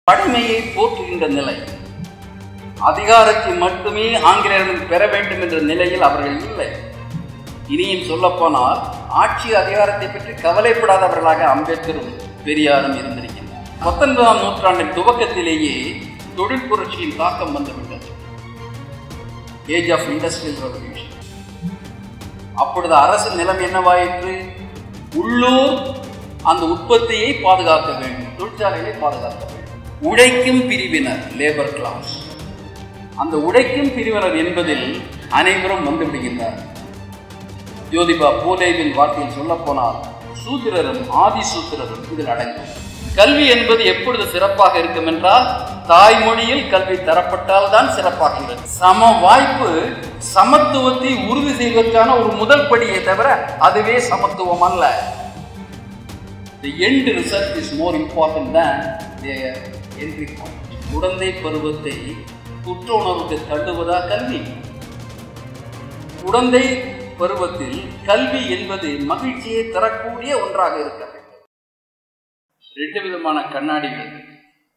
பழமையை போற்றுகின்ற நிலை அதிகாரத்தை மட்டுமே ஆங்கிலேயர்கள் பெற வேண்டும் என்ற நிலையில் அவர்கள் இல்லை இனியும் சொல்லப்போனால் ஆட்சி அதிகாரத்தை பற்றி கவலைப்படாதவர்களாக அம்பேத்கரும் பெரியாரும் இருந்திருக்கின்றனர் பத்தொன்பதாம் நூற்றாண்டின் துவக்கத்திலேயே தொழில் புரட்சியின் தாக்கம் வந்துவிட்டது ஏஜ் ஆஃப் இண்டஸ்ட்ரியல் ரெவல்யூஷன் அப்பொழுது அரசு நிலம் என்னவாயிற்று உள்ளூர் அந்த உற்பத்தியை பாதுகாக்க வேண்டும் தொழிற்சாலைகளை பாதுகாக்க வேண்டும் உழைக்கும் பிரிவினர் லேபர் கிளாஸ் அந்த உழைக்கும் பிரிவினர் என்பதில் அனைவரும் வந்து விடுகின்றனர் ஜோதிபா பூலேவின் வார்த்தையில் சொல்லப்போனால் சூத்திரரும் ஆதி சூத்திரரும் இதில் அடங்கும் கல்வி என்பது எப்பொழுது சிறப்பாக இருக்கும் என்றால் தாய்மொழியில் கல்வி தரப்பட்டால் தான் சிறப்பாக இருக்கும் சம வாய்ப்பு சமத்துவத்தை உறுதி செய்வதற்கான ஒரு முதல் படியை தவிர அதுவே சமத்துவம் அல்ல The end result is more important than the entry point. குழந்தை பருவத்தை குற்ற உணர்வுக்கு தள்ளுவதா கல்வி குழந்தை பருவத்தில் கல்வி என்பது மகிழ்ச்சியை தரக்கூடிய ஒன்றாக இருக்க வேண்டும் ரெண்டு விதமான கண்ணாடிகள் இருக்கு.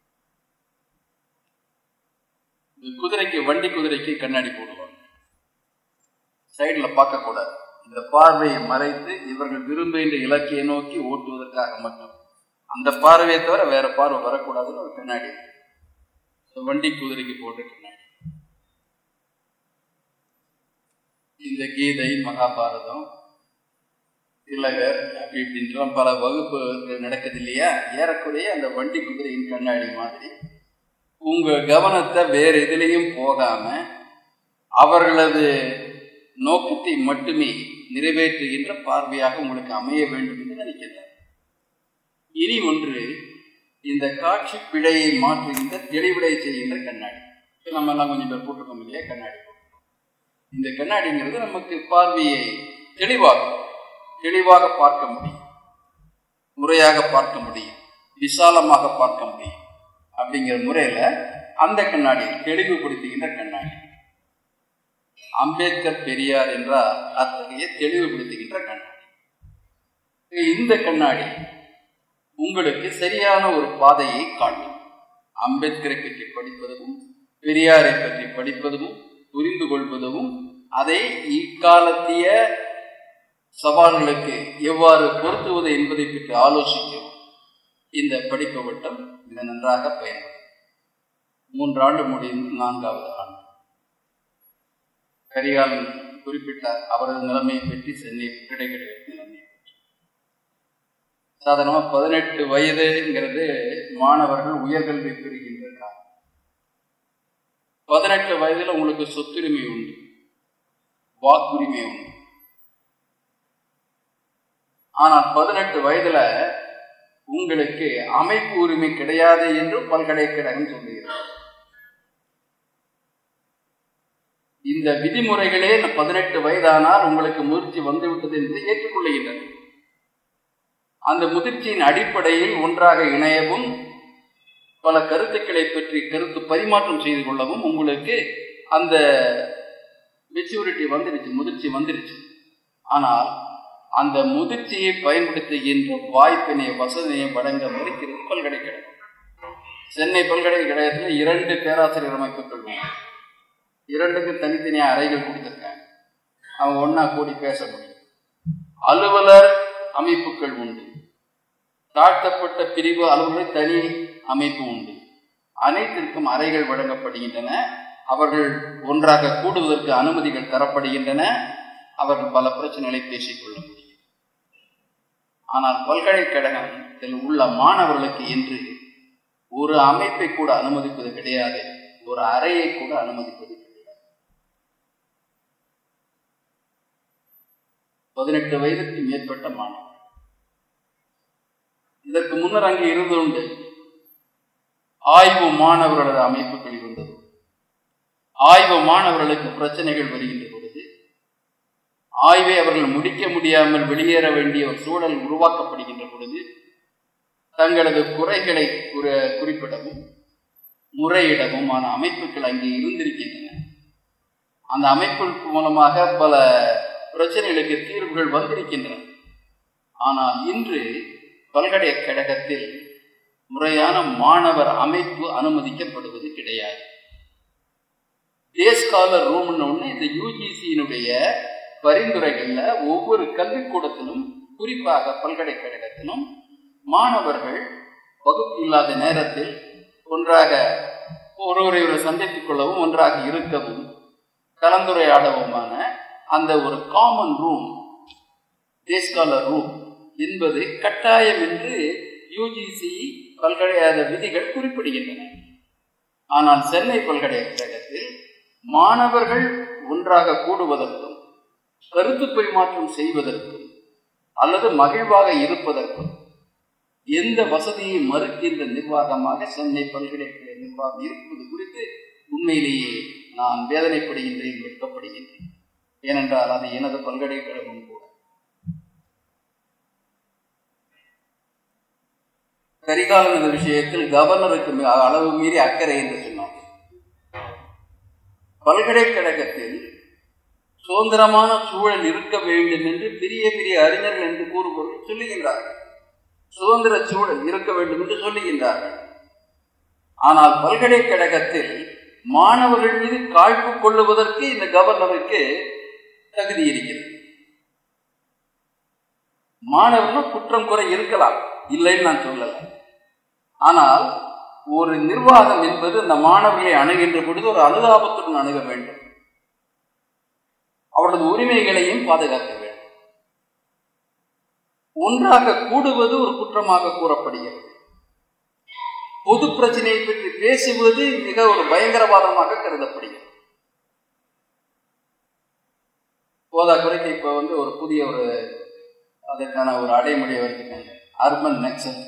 இந்த குதிரைக்கு வண்டி குதிரைக்கு கண்ணாடி போடுவாங்க சைடில் பார்க்கக்கூடாது இந்த பார்வையை மறைத்து இவர்கள் விரும்புகின்ற இலக்கியை நோக்கி ஓட்டுவதற்காக மட்டும் அந்த பார்வையை தவிர வேற பார்வை வரக்கூடாதுன்னு ஒரு கண்ணாடி இருக்கு. இந்த வண்டி குதிரைக்கு போட்ட கண்ணாடி இந்த கீதை மகாபாரதம் திலகர் அப்படி இப்படின்லாம் பல வகுப்பு நடக்குது இல்லையா ஏறக்குறைய அந்த வண்டி குதிரையின் கண்ணாடி மாதிரி உங்க கவனத்தை வேற எதுலேயும் போகாம அவர்களது நோக்கத்தை மட்டுமே நிறைவேற்றுகின்ற பார்வையாக உங்களுக்கு அமைய வேண்டும் என்று நினைக்கிறார் இனி ஒன்று இந்த காட்சி பிழையை மாற்றுகின்ற தெளிவிடை செய்கின்ற கண்ணாடி இப்ப நம்ம எல்லாம் கொஞ்சம் பேர் போட்டிருக்கோம் இல்லையா கண்ணாடி இந்த கண்ணாடிங்கிறது நமக்கு பார்வையை தெளிவாக்கும் தெளிவாக பார்க்க முடியும் முறையாக பார்க்க முடியும் விசாலமாக பார்க்க முடியும் அப்படிங்கிற முறையில அந்த கண்ணாடி தெளிவுபடுத்துகின்ற கண்ணாடி அம்பேத்கர் பெரியார் என்றால் அத்தகைய தெளிவுபடுத்துகின்ற கண்ணாடி இந்த கண்ணாடி உங்களுக்கு சரியான ஒரு பாதையை காட்டும் அம்பேத்கரை பற்றி படிப்பதும் பெரியாரை பற்றி படிப்பதும் புரிந்து கொள்வதும் அதை இக்காலத்திய சவால்களுக்கு எவ்வாறு பொருத்துவது என்பதை பற்றி ஆலோசிக்கவும் இந்த படிப்பு வட்டம் மிக நன்றாக பயன்படும் மூன்றாண்டு முடிந்து நான்காவது ஆண்டு கரிகாலன் குறிப்பிட்டார் அவரது நிலைமையை பற்றி சென்னை கிடைக்கிற நிலைமை சாதாரணமா பதினெட்டு வயதுங்கிறது மாணவர்கள் உயர்கல்வி பெறுகின்ற காலம் பதினெட்டு வயதுல உங்களுக்கு சொத்துரிமை உண்டு வாக்குரிமை உண்டு ஆனால் பதினெட்டு வயதுல உங்களுக்கு அமைப்பு உரிமை கிடையாது என்று பல்கலைக்கழகம் சொல்லுகிறது இந்த விதிமுறைகளே பதினெட்டு வயதானால் உங்களுக்கு முதிர்ச்சி வந்துவிட்டது என்று ஏற்றுக்கொள்ளுகின்றன அந்த முதிர்ச்சியின் அடிப்படையில் ஒன்றாக இணையவும் பல கருத்துக்களை பற்றி கருத்து பரிமாற்றம் செய்து கொள்ளவும் உங்களுக்கு அந்த மெச்சூரிட்டி வந்துருச்சு முதிர்ச்சி வந்துருச்சு ஆனால் அந்த முதிர்ச்சியை பயன்படுத்துகின்ற வாய்ப்பினை வசதியை வழங்க மறுக்கிறது பல்கலைக்கழகம் சென்னை பல்கலைக்கழகத்தில் இரண்டு பேராசிரியர் அமைப்புகள் உண்டு இரண்டுக்கு தனித்தனியாக அறைகள் கொடுத்துருக்காங்க அவங்க ஒன்றா கூடி பேச முடியும் அலுவலர் அமைப்புகள் உண்டு தாழ்த்தப்பட்ட பிரிவு அலுவலர் தனி அமைப்பு உண்டு அனைத்திற்கும் அறைகள் வழங்கப்படுகின்றன அவர்கள் ஒன்றாக கூடுவதற்கு அனுமதிகள் தரப்படுகின்றன அவர்கள் பல பிரச்சனைகளை பேசிக்கொள்ள முடியும் ஆனால் பல்கலைக்கழகத்தில் உள்ள மாணவர்களுக்கு என்று ஒரு அமைப்பை கூட அனுமதிப்பது கிடையாது ஒரு அறையை கூட அனுமதிப்பது கிடையாது பதினெட்டு வயதுக்கு மேற்பட்ட மாணவர் இதற்கு முன்னர் அங்கே இருந்து உண்டு ஆய்வு மாணவர்களது அமைப்புகள் இருந்தது ஆய்வு மாணவர்களுக்கு பிரச்சனைகள் வருகின்ற பொழுது ஆய்வை அவர்கள் முடிக்க முடியாமல் வெளியேற வேண்டிய ஒரு சூழல் உருவாக்கப்படுகின்ற பொழுது தங்களது குறைகளை குறிப்பிடவும் முறையிடவுமான அமைப்புகள் அங்கே இருந்திருக்கின்றன அந்த அமைப்புக்கு மூலமாக பல பிரச்சனைகளுக்கு தீர்வுகள் வந்திருக்கின்றன ஆனால் இன்று பல்கலைக்கழகத்தில் முறையான மாணவர் அமைப்பு அனுமதிக்கப்படுவது கிடையாது டேஸ்காலர் ரூம்னு ஒன்று இந்த யூஜிசியினுடைய பரிந்துரைகளில் ஒவ்வொரு கல்விக்கூடத்திலும் குறிப்பாக பல்கலைக்கழகத்திலும் மாணவர்கள் வகுப்பு இல்லாத நேரத்தில் ஒன்றாக ஒருவரை ஒரு சந்தித்துக் கொள்ளவும் ஒன்றாக இருக்கவும் கலந்துரையாடவுமான அந்த ஒரு காமன் ரூம் டேஸ்காலர் ரூம் என்பது கட்டாயம் என்று யூஜிசி பல்கலைக்கழக விதிகள் குறிப்பிடுகின்றன ஆனால் சென்னை பல்கலைக்கழகத்தில் மாணவர்கள் ஒன்றாக கூடுவதற்கும் கருத்து பரிமாற்றம் செய்வதற்கும் அல்லது மகிழ்வாக இருப்பதற்கும் எந்த வசதியை மறுக்கின்ற நிர்வாகமாக சென்னை பல்கலைக்கழக நிர்வாகம் இருப்பது குறித்து உண்மையிலேயே நான் வேதனைப்படுகின்றேன் வெட்கப்படுகின்றேன் ஏனென்றால் அது எனது பல்கலைக்கழகம் கூட கரிகாலன் இந்த விஷயத்தில் கவர்னருக்கு மி- அளவு மீறி அக்கறை என்று சொன்னார் பல்கலைக்கழகத்தில் சுதந்திரமான சூழல் இருக்க வேண்டும் என்று பெரிய பெரிய அறிஞர்கள் என்று கூறுபவர்கள் சொல்லுகின்றார்கள் சுதந்திர சூழல் இருக்க வேண்டும் என்று சொல்லுகின்றார்கள் ஆனால் பல்கலைக்கழகத்தில் மாணவர்கள் மீது காழ்ப்பு கொள்ளுவதற்கு இந்த கவர்னருக்கு தகுதி இருக்கிறது மாணவர்கள் குற்றம் குறை இருக்கலாம் இல்லைன்னு நான் சொல்லல ஆனால் ஒரு நிர்வாகம் என்பது அந்த மாணவர்களை அணுகின்ற பொழுது ஒரு அனுதாபத்துடன் அணுக வேண்டும் அவரது உரிமைகளையும் பாதுகாக்க வேண்டும் ஒன்றாக கூடுவது ஒரு குற்றமாக கூறப்படுகிறது பொது பிரச்சனையை பற்றி பேசுவது மிக ஒரு பயங்கரவாதமாக கருதப்படுகிறது போதா குறைக்கு இப்ப வந்து ஒரு புதிய ஒரு அதற்கான ஒரு அடைமொழியை வச்சுக்காங்க அர்பன் நெக்சல்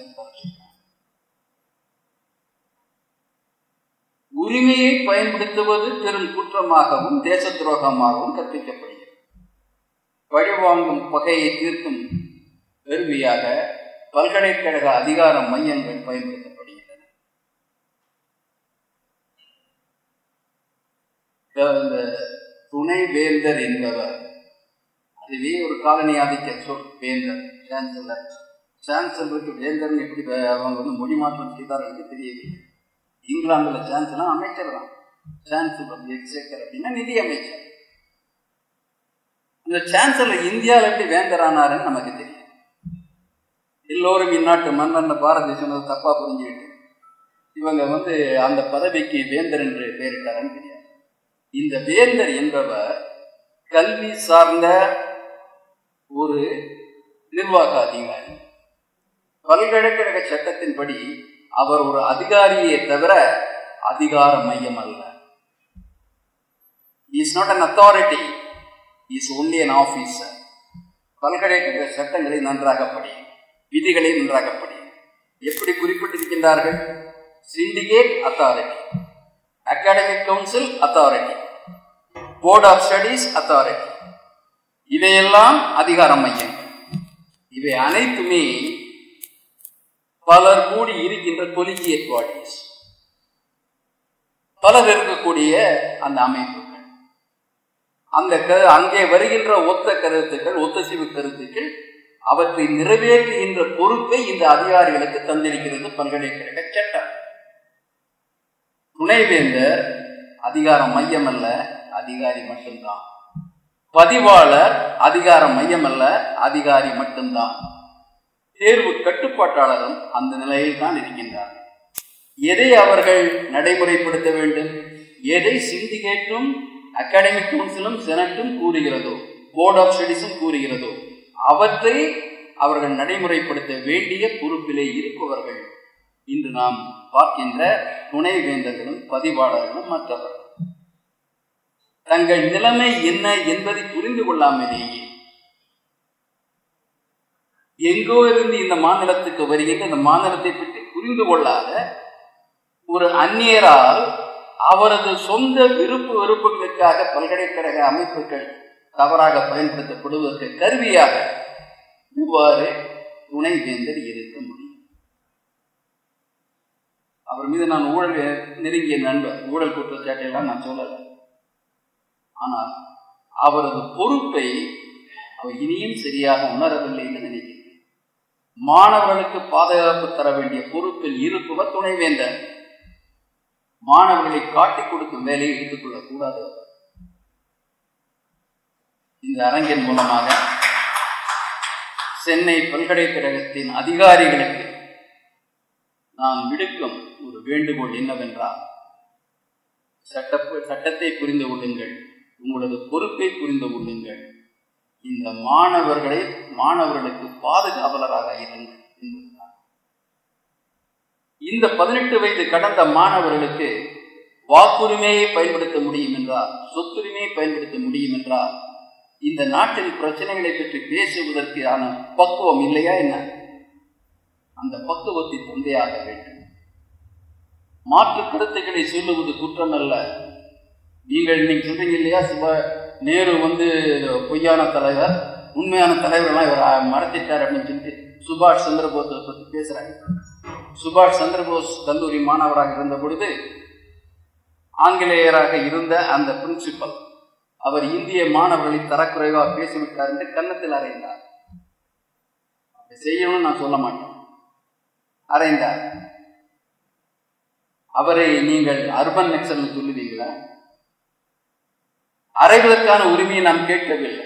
உரிமையை பயன்படுத்துவது பெரும் குற்றமாகவும் தேச துரோகமாகவும் கற்பிக்கப்படுகிறது பழிவாங்கும் பகையை தீர்க்கும் கருவியாக பல்கலைக்கழக அதிகார மையங்கள் பயன்படுத்தப்படுகின்றன இந்த துணை வேந்தர் என்பவர் அதுவே ஒரு காலனி ஆதிக்க சொல் வேந்தர் சான்சலர் சான்சலருக்கு வேந்தர்னு எப்படி வே- அவங்க வந்து மொழி மாற்றம் செய்தார்கள் என்று தெரியவில்லை இங்கிலாந்துல சான்சலர் அமைச்சர் தான் சான்சலர் எக்ஸேக்கர் அப்படின்னா நிதி அமைச்சர் இந்த சான்சலர் இந்தியாவில் எப்படி வேந்தரானாருன்னு நமக்கு தெரியும் எல்லோரும் இந்நாட்டு மன்னன் பாரதி சொன்னது தப்பா புரிஞ்சுக்கிட்டு இவங்க வந்து அந்த பதவிக்கு வேந்தர் என்று பெயரிட்டாரன்னு தெரியாது இந்த வேந்தர் என்பவர் கல்வி சார்ந்த ஒரு நிர்வாக அதிகாரி பல்கலைக்கழக சட்டத்தின்படி அவர் ஒரு அதிகாரியே தவிர அதிகார மையம் அல்ல is not an authority is only an officer பல்கலைக்கழக சட்டங்களை நன்றாக படி விதிகளை நன்றாக படி எப்படி குறிப்பிட்டிருக்கின்றார்கள் syndicate authority academic council authority board of studies authority இவையெல்லாம் அதிகார மையங்கள் இவை அனைத்துமே பலர் கூடி இருக்கின்ற கொலிஜியட் பாடிஸ் பலர் இருக்கக்கூடிய அந்த அமைப்புகள் அந்த க- அங்கே வருகின்ற ஒத்த கருத்துக்கள் ஒத்தசிவு கருத்துக்கள் அவற்றை நிறைவேற்றுகின்ற பொறுப்பை இந்த அதிகாரிகளுக்கு தந்திருக்கிறது பல்கலைக்கழக சட்டம் துணைவேந்தர் அதிகார மையம் அல்ல அதிகாரி மட்டும்தான் பதிவாளர் அதிகார மையம் அல்ல அதிகாரி மட்டும்தான் தேர்வு கட்டுப்பாட்டாளரும் அந்த நிலையில் தான் இருக்கின்றார் எதை அவர்கள் நடைமுறைப்படுத்த வேண்டும் எதை சிண்டிகேட்டும் அகாடமிக் கவுன்சிலும் செனட்டும் கூறுகிறதோ போர்ட் ஆஃப் ஸ்டடீஸும் கூறுகிறதோ அவற்றை அவர்கள் நடைமுறைப்படுத்த வேண்டிய பொறுப்பிலே இருப்பவர்கள் இன்று நாம் பார்க்கின்ற துணைவேந்தர்களும் பதிவாளர்களும் மற்றவர்கள் தங்கள் நிலைமை என்ன என்பதை புரிந்து கொள்ளாமலேயே எங்கோ இருந்து இந்த மாநிலத்துக்கு வருகின்ற இந்த மாநிலத்தை பற்றி புரிந்து கொள்ளாத ஒரு அந்நியரால் அவரது சொந்த விருப்பு வெறுப்புகளுக்காக பல்கலைக்கழக அமைப்புகள் தவறாக பயன்படுத்தப்படுவதற்கு கருவியாக இவ்வாறு துணைவேந்தர் இருக்க முடியும் அவர் மீது நான் ஊழல் நெருங்கிய நண்பர் ஊழல் குற்றச்சாட்டை எல்லாம் நான் சொல்லலை ஆனால் அவரது பொறுப்பை அவர் இனியும் சரியாக உணரவில்லை என்று நினைக்கிறேன் மாணவர்களுக்கு பாதுகாப்பு தர வேண்டிய பொறுப்பில் இருப்பவர் துணைவேந்தர் மாணவர்களை காட்டிக் கொடுக்கும் வேலையை எடுத்துக்கொள்ளக் கூடாது இந்த அரங்கின் மூலமாக சென்னை பல்கலைக்கழகத்தின் அதிகாரிகளுக்கு நான் விடுக்கும் ஒரு வேண்டுகோள் என்னவென்றால் சட்ட சட்டத்தை புரிந்து கொள்ளுங்கள் உங்களது பொறுப்பை புரிந்து கொள்ளுங்கள் இந்த மாணவர்களை மாணவர்களுக்கு பாதுகாவலராக இருங்கள் என்பதுதான் இந்த பதினெட்டு வயது கடந்த மாணவர்களுக்கு வாக்குரிமையை பயன்படுத்த முடியும் என்றால் சொத்துரிமையை பயன்படுத்த முடியும் என்றால் இந்த நாட்டின் பிரச்சனைகளை பற்றி பேசுவதற்கான பக்குவம் இல்லையா என்ன அந்த பக்குவத்தை தந்தையாக வேண்டும் மாற்று கருத்துக்களை சொல்லுவது குற்றம் அல்ல நீங்கள் இன்னைக்கு சொல்றீங்க இல்லையா சிவ நேரு வந்து பொய்யான தலைவர் உண்மையான தலைவரெல்லாம் இவர் மறத்திட்டார் அப்படின்னு சொல்லிட்டு சுபாஷ் சந்திரபோஸை பற்றி பேசுறாங்க சுபாஷ் சந்திரபோஸ் கல்லூரி மாணவராக இருந்த பொழுது ஆங்கிலேயராக இருந்த அந்த பிரின்சிபல் அவர் இந்திய மாணவர்களை தரக்குறைவாக பேசிவிட்டார் என்று கன்னத்தில் அறைந்தார் அப்படி செய்யணும்னு நான் சொல்ல மாட்டேன் அறைந்தார் அவரை நீங்கள் அர்பன் நெக்சல்னு சொல்லுவீங்களா அறைகளுக்கான உரிமையை நாம் கேட்கவில்லை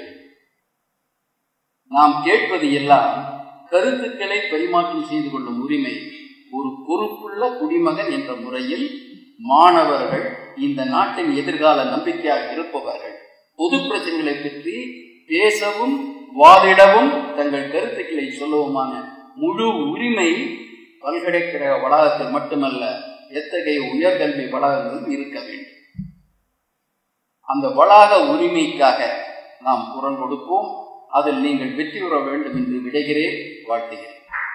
நாம் கேட்பது எல்லாம் கருத்துக்களை பரிமாற்றம் செய்து கொள்ளும் உரிமை ஒரு பொறுப்புள்ள குடிமகன் என்ற முறையில் மாணவர்கள் இந்த நாட்டின் எதிர்கால நம்பிக்கையாக இருப்பவர்கள் பொது பிரச்சனைகளை பற்றி பேசவும் வாதிடவும் தங்கள் கருத்துக்களை சொல்லவுமான முழு உரிமை பல்கலைக்கழக வளாகத்தில் மட்டுமல்ல எத்தகைய உயர்கல்வி வளாகங்களும் இருக்க வேண்டும் அந்த வளாக உரிமைக்காக நாம் குரல் கொடுப்போம் அதில் நீங்கள் வெற்றி பெற வேண்டும் என்று விடைகிறேன் வாழ்த்துகிறேன்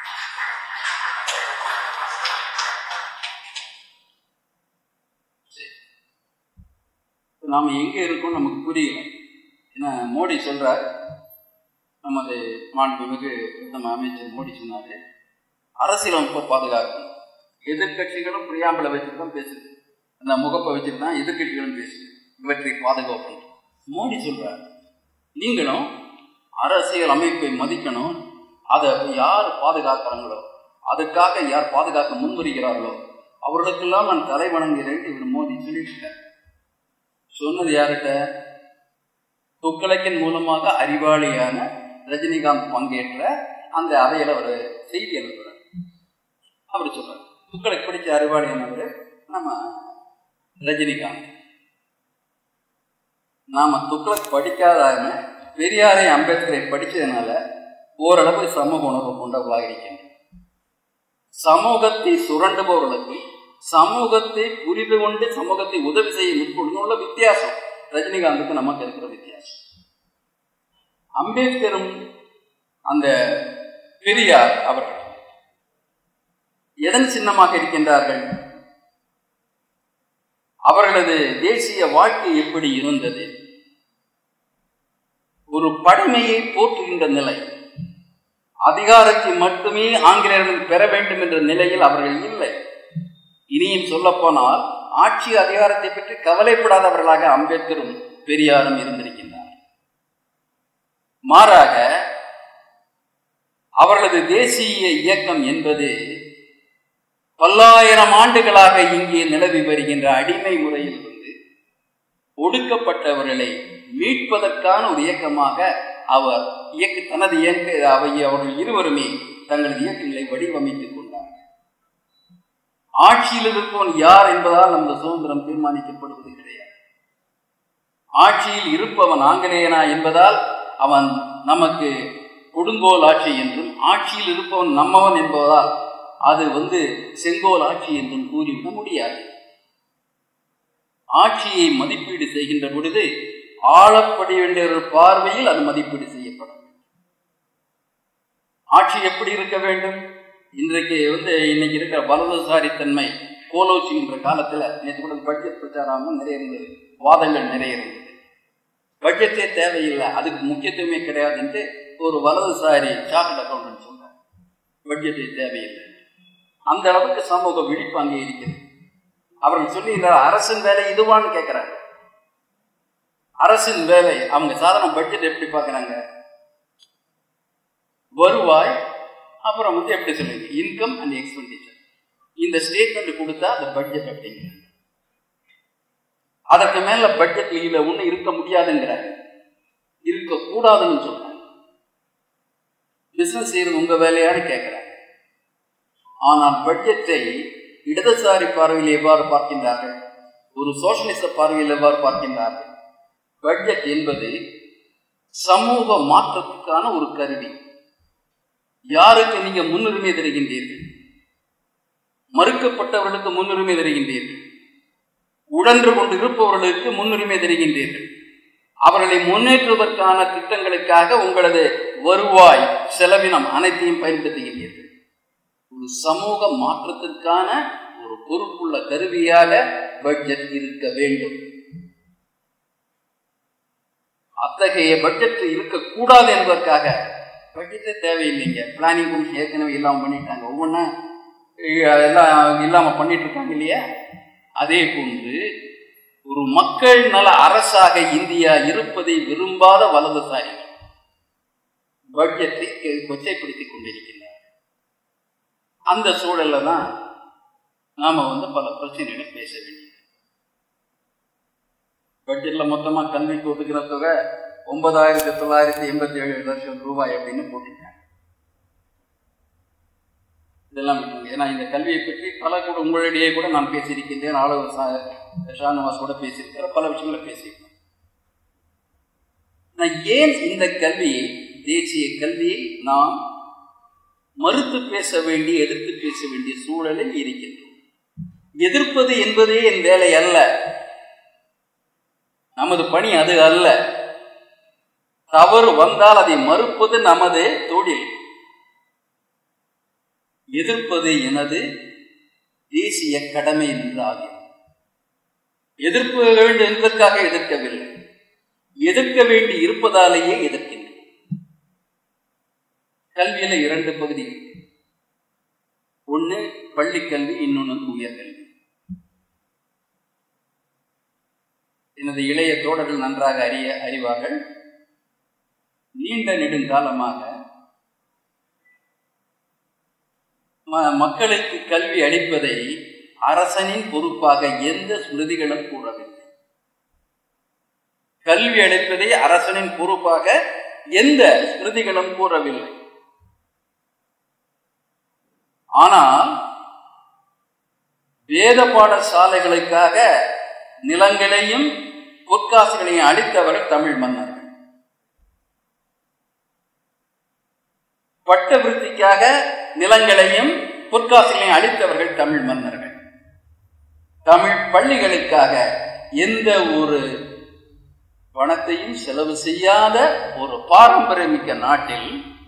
நாம் எங்கே இருக்கோம் நமக்கு புரியல ஏன்னா மோடி சொல்றார் நமது மாண்புமிகு நம்ம அமைச்சர் மோடி சொன்னாரு அரசியலமைப்பை பாதுகாக்கணும் எதிர்கட்சிகளும் பிரியாம்பலை வச்சுட்டு தான் பேசுது அந்த முகப்பை வச்சுட்டு தான் எதிர்கட்சிகளும் பேசுது இவற்றை பாதுகாக்கணும் மோடி சொல்றார் நீங்களும் அரசியல் அமைப்பை மதிக்கணும் அதை யார் பாதுகாக்கிறாங்களோ அதுக்காக யார் பாதுகாக்க முன்வருகிறார்களோ அவர்களுக்கெல்லாம் நான் தலை வணங்குகிறேன் இவர் மோடி சொல்லிட்டு சொன்னது யார்கிட்ட துக்களக்கின் மூலமாக அறிவாளியான ரஜினிகாந்த் பங்கேற்ற அந்த அவையில் ஒரு செய்தி அனுப்புகிறார் அவர் சொல்றார் துக்களுக்கு பிடிச்ச அறிவாளியானவர் நம்ம ரஜினிகாந்த் நாம துக்ளக் படிக்காதாம பெரியாரை அம்பேத்கரை படித்ததுனால ஓரளவு சமூக உணர்வு கொண்டவர்களாக இருக்கின்றன சமூகத்தை சுரண்டுபவர்களுக்கு சமூகத்தை புரிந்து கொண்டு சமூகத்தை உதவி செய்ய முற்படும் உள்ள வித்தியாசம் ரஜினிகாந்துக்கு நமக்கு இருக்கிற வித்தியாசம் அம்பேத்கரும் அந்த பெரியார் அவர்கள் எதன் சின்னமாக இருக்கின்றார்கள் அவர்களது தேசிய வாழ்க்கை எப்படி இருந்தது ஒரு பழமையை போற்றுகின்ற நிலை அதிகாரத்தை மட்டுமே ஆங்கிலேயர்கள் பெற வேண்டும் என்ற நிலையில் அவர்கள் இல்லை இனியும் சொல்லப்போனால் ஆட்சி அதிகாரத்தை பற்றி கவலைப்படாதவர்களாக அம்பேத்கரும் பெரியாரும் இருந்திருக்கின்றார் மாறாக அவர்களது தேசிய இயக்கம் என்பது பல்லாயிரம் ஆண்டுகளாக இங்கே நிலவி வருகின்ற அடிமை முறையில் இருந்து ஒடுக்கப்பட்டவர்களை மீட்பதற்கான ஒரு இயக்கமாக அவர் இயக்க தனது இயக்க அவை அவர்கள் இருவருமே தங்களது இயக்கங்களை வடிவமைத்துக் கொண்டார் ஆட்சியில் இருப்பவன் யார் என்பதால் நமது சுதந்திரம் தீர்மானிக்கப்படுவது கிடையாது ஆட்சியில் இருப்பவன் ஆங்கிலேயனா என்பதால் அவன் நமக்கு கொடுங்கோல் ஆட்சி என்றும் ஆட்சியில் இருப்பவன் நம்மவன் என்பதால் அது வந்து செங்கோல் ஆட்சி என்றும் கூறிவிட முடியாது ஆட்சியை மதிப்பீடு செய்கின்ற பொழுது ஆளப்பட வேண்டிய ஒரு பார்வையில் அது மதிப்பீடு செய்யப்பட வேண்டும் ஆட்சி எப்படி இருக்க வேண்டும் இன்றைக்கு வந்து இன்னைக்கு இருக்கிற வலதுசாரித்தன்மை கோலோச்சி என்ற காலத்தில் நேற்று கூட பட்ஜெட் பிரச்சாரமும் நிறைய இருந்தது வாதங்கள் நிறைய இருந்தது பட்ஜெட்டே தேவையில்லை அதுக்கு முக்கியத்துவமே கிடையாதுன்ட்டு ஒரு வலதுசாரி சார்ட் அக்கௌண்ட் சொல்றார் பட்ஜெட்டே தேவையில்லை அந்த அளவுக்கு சமூக விழிப்பு அங்கே இருக்கிறது அவர்கள் சொல்லுகிறார் அரசின் வேலை இதுவான்னு கேட்கிறாங்க அரசின் வேலை அவங்க சாதாரண பட்ஜெட் எப்படி பார்க்குறாங்க வருவாய் அப்புறம் வந்து எப்படி சொல்லுங்க இன்கம் அண்ட் எக்ஸ்பெண்டிச்சர் இந்த ஸ்டேட்மெண்ட் கொடுத்தா அந்த பட்ஜெட் அப்படிங்கிறாங்க அதற்கு மேல பட்ஜெட்ல இல்ல ஒண்ணு இருக்க முடியாதுங்கிறாங்க இருக்க கூடாதுன்னு சொல்றாங்க பிசினஸ் செய்யறது உங்க வேலையான்னு கேட்கிறாங்க ஆனால் பட்ஜெட்டை இடதுசாரி பார்வையில் எவ்வாறு பார்க்கின்றார்கள் ஒரு சோசியலிச பார்வையில் எவ்வாறு பார்க்கின்றார்கள் பட்ஜெட் என்பது சமூக மாற்றத்துக்கான ஒரு கருவி யாருக்கு நீங்க முன்னுரிமை தருகின்றீர்கள் மறுக்கப்பட்டவர்களுக்கு முன்னுரிமை தருகின்றீர்கள் உடன்று கொண்டு இருப்பவர்களுக்கு முன்னுரிமை தருகின்றீர்கள் அவர்களை முன்னேற்றுவதற்கான திட்டங்களுக்காக உங்களது வருவாய் செலவினம் அனைத்தையும் பயன்படுத்துகின்றீர்கள் ஒரு சமூக மாற்றத்திற்கான ஒரு பொறுப்புள்ள கருவியாக பட்ஜெட் இருக்க வேண்டும் அத்தகைய பட்ஜெட் இருக்கக்கூடாது என்பதற்காக பட்ஜெட்டே தேவையில்லைங்க பிளானிங் கமிஷன் ஏற்கனவே இல்லாமல் பண்ணிட்டாங்க ஒவ்வொன்றா எல்லாம் இல்லாமல் பண்ணிட்டு இருக்காங்க இல்லையா அதே போன்று ஒரு மக்கள் நல அரசாக இந்தியா இருப்பதை விரும்பாத வலதுசாரிகள் பட்ஜெட்டை கொச்சைப்படுத்திக் கொண்டிருக்கிறார் அந்த சூழல்ல தான் நாம வந்து பல பிரச்சனைகளை பேச வேண்டியது பட்ஜெட்ல மொத்தமா கல்விக்கு ஒதுக்கிற தொகை ஒன்பதாயிரத்தி தொள்ளாயிரத்தி எண்பத்தி ஏழு லட்சம் ரூபாய் அப்படின்னு போட்டுட்டாங்க இதெல்லாம் விட்டுருங்க ஏன்னா இந்த கல்வியை பற்றி பல கூட உங்களிடையே கூட நான் பேசியிருக்கின்றேன் ஆளுநர் ஷானவாஸோட பேசியிருக்கிறேன் பல விஷயங்களை பேசியிருக்கேன் நான் ஏன் இந்த கல்வியை தேசிய கல்வியை நாம் மறுத்து பேச வேண்டிய எதிர்த்து பேச வேண்டிய சூழலில் இருக்கின்றோம் எதிர்ப்பது என்பதே என் வேலை அல்ல நமது பணி அது அல்ல தவறு வந்தால் அதை மறுப்பது நமது தொழில் எதிர்ப்பது எனது தேசிய கடமை என்றாகும் எதிர்ப்பு வேண்டும் என்பதற்காக எதிர்க்கவில்லை எதிர்க்க வேண்டி இருப்பதாலேயே எதிர்க்கின்றேன் கல்வியில இரண்டு பகுதிகள் ஒன்று பள்ளிக்கல்வி இன்னொன்று உயர்கல்வி எனது இளைய தோழர்கள் நன்றாக அறிய அறிவார்கள் நீண்ட நெடுங்காலமாக மக்களுக்கு கல்வி அளிப்பதை அரசனின் பொறுப்பாக எந்த ஸ்மிருதிகளும் கூறவில்லை கல்வி அளிப்பதை அரசனின் பொறுப்பாக எந்த ஸ்மிருதிகளும் கூறவில்லை ஆனால் வேத பாடசாலைகளுக்காக நிலங்களையும் பொற்காசுகளையும் அளித்தவர்கள் தமிழ் மன்னர்கள் பட்ட விருத்திக்காக நிலங்களையும் பொற்காசுகளையும் அளித்தவர்கள் தமிழ் மன்னர்கள் தமிழ் பள்ளிகளுக்காக எந்த ஒரு பணத்தையும் செலவு செய்யாத ஒரு பாரம்பரியமிக்க நாட்டில்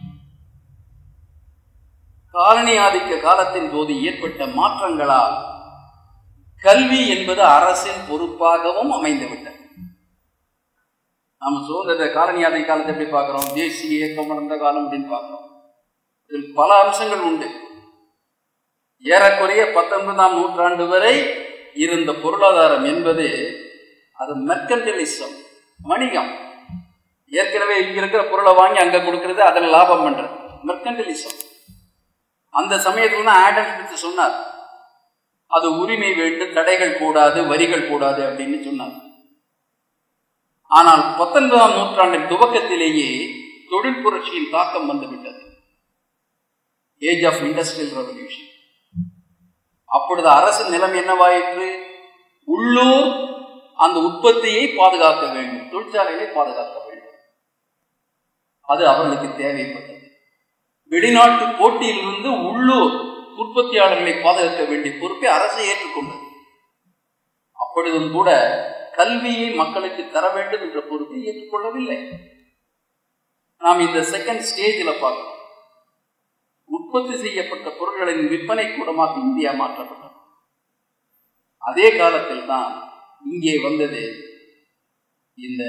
காலனி ஆதிக்க காலத்தின் போது ஏற்பட்ட மாற்றங்களால் கல்வி என்பது அரசின் பொறுப்பாகவும் அமைந்துவிட்டது நம்ம சுதந்திர காலனி ஆதிக்க காலத்தை எப்படி பார்க்கிறோம் தேசிய இயக்கம் நடந்த காலம் அப்படின்னு பார்க்கிறோம் இதில் பல அம்சங்கள் உண்டு ஏறக்குறைய பத்தொன்பதாம் நூற்றாண்டு வரை இருந்த பொருளாதாரம் என்பது அது மெர்கண்டலிசம் வணிகம் ஏற்கனவே இங்க இருக்கிற பொருளை வாங்கி அங்க கொடுக்கறது அதில் லாபம் பண்றது மெர்கண்டலிசம் அந்த சமயத்துல தான் ஆடம் ஸ்மித் சொன்னார் அது உரிமை வேண்டும் தடைகள் கூடாது வரிகள் கூடாது அப்படின்னு சொன்னார் ஆனால் பத்தொன்பதாம் நூற்றாண்டின் துவக்கத்திலேயே தொழில் புரட்சியின் தாக்கம் வந்துவிட்டது ஏஜ் ஆஃப் இண்டஸ்ட்ரியல் ரெவல்யூஷன் அப்பொழுது அரசு நிலம் என்னவாயிற்று உள்ளூர் அந்த உற்பத்தியை பாதுகாக்க வேண்டும் தொழிற்சாலைகளை பாதுகாக்க வேண்டும் அது அவர்களுக்கு தேவைப்பட்டது வெளிநாட்டு போட்டியிலிருந்து உள்ளூர் உற்பத்தியாளர்களை பாதுகாக்க வேண்டிய பொறுப்பை அரசு ஏற்றுக்கொண்டது அப்பொழுதும் கூட கல்வியை மக்களுக்கு தர வேண்டும் என்ற பொறுப்பை ஏற்றுக்கொள்ளவில்லை நாம் இந்த செகண்ட் ஸ்டேஜில் பார்க்கிறோம் உற்பத்தி செய்யப்பட்ட பொருட்களின் விற்பனை கூடமாக இந்தியா மாற்றப்பட்டது அதே காலத்தில் தான் இங்கே வந்தது இந்த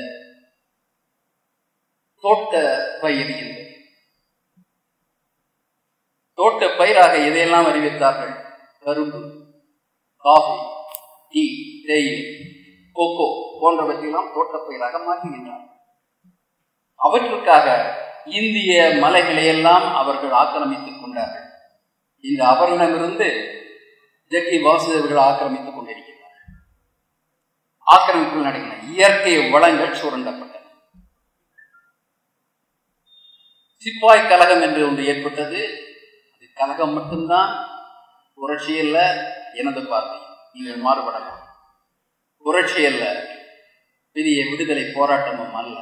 தோட்ட பயிர் என்பது தோட்ட பயிராக எதையெல்லாம் அறிவித்தார்கள் கரும்பு காஃபி டீ தேயிலை கோகோ போன்றவற்றையெல்லாம் தோட்ட பயிராக மாற்றுகின்றார் அவற்றுக்காக இந்திய மலைகளை எல்லாம் அவர்கள் ஆக்கிரமித்துக் கொண்டார்கள் இந்த அவர்களிடமிருந்து ஜக்கி வாசுதேவர்கள் ஆக்கிரமித்துக் கொண்டிருக்கிறார் ஆக்கிரமிப்புகள் நடக்கின்றன இயற்கை வளங்கள் சுரண்டப்பட்டன சிப்பாய் கழகம் என்று ஒன்று ஏற்பட்டது அது கழகம் மட்டும்தான் புரட்சி அல்ல எனது பார்வை நீங்கள் மாறுபடலாம் புரட்சி அல்ல பெரிய விடுதலை போராட்டமும் அல்ல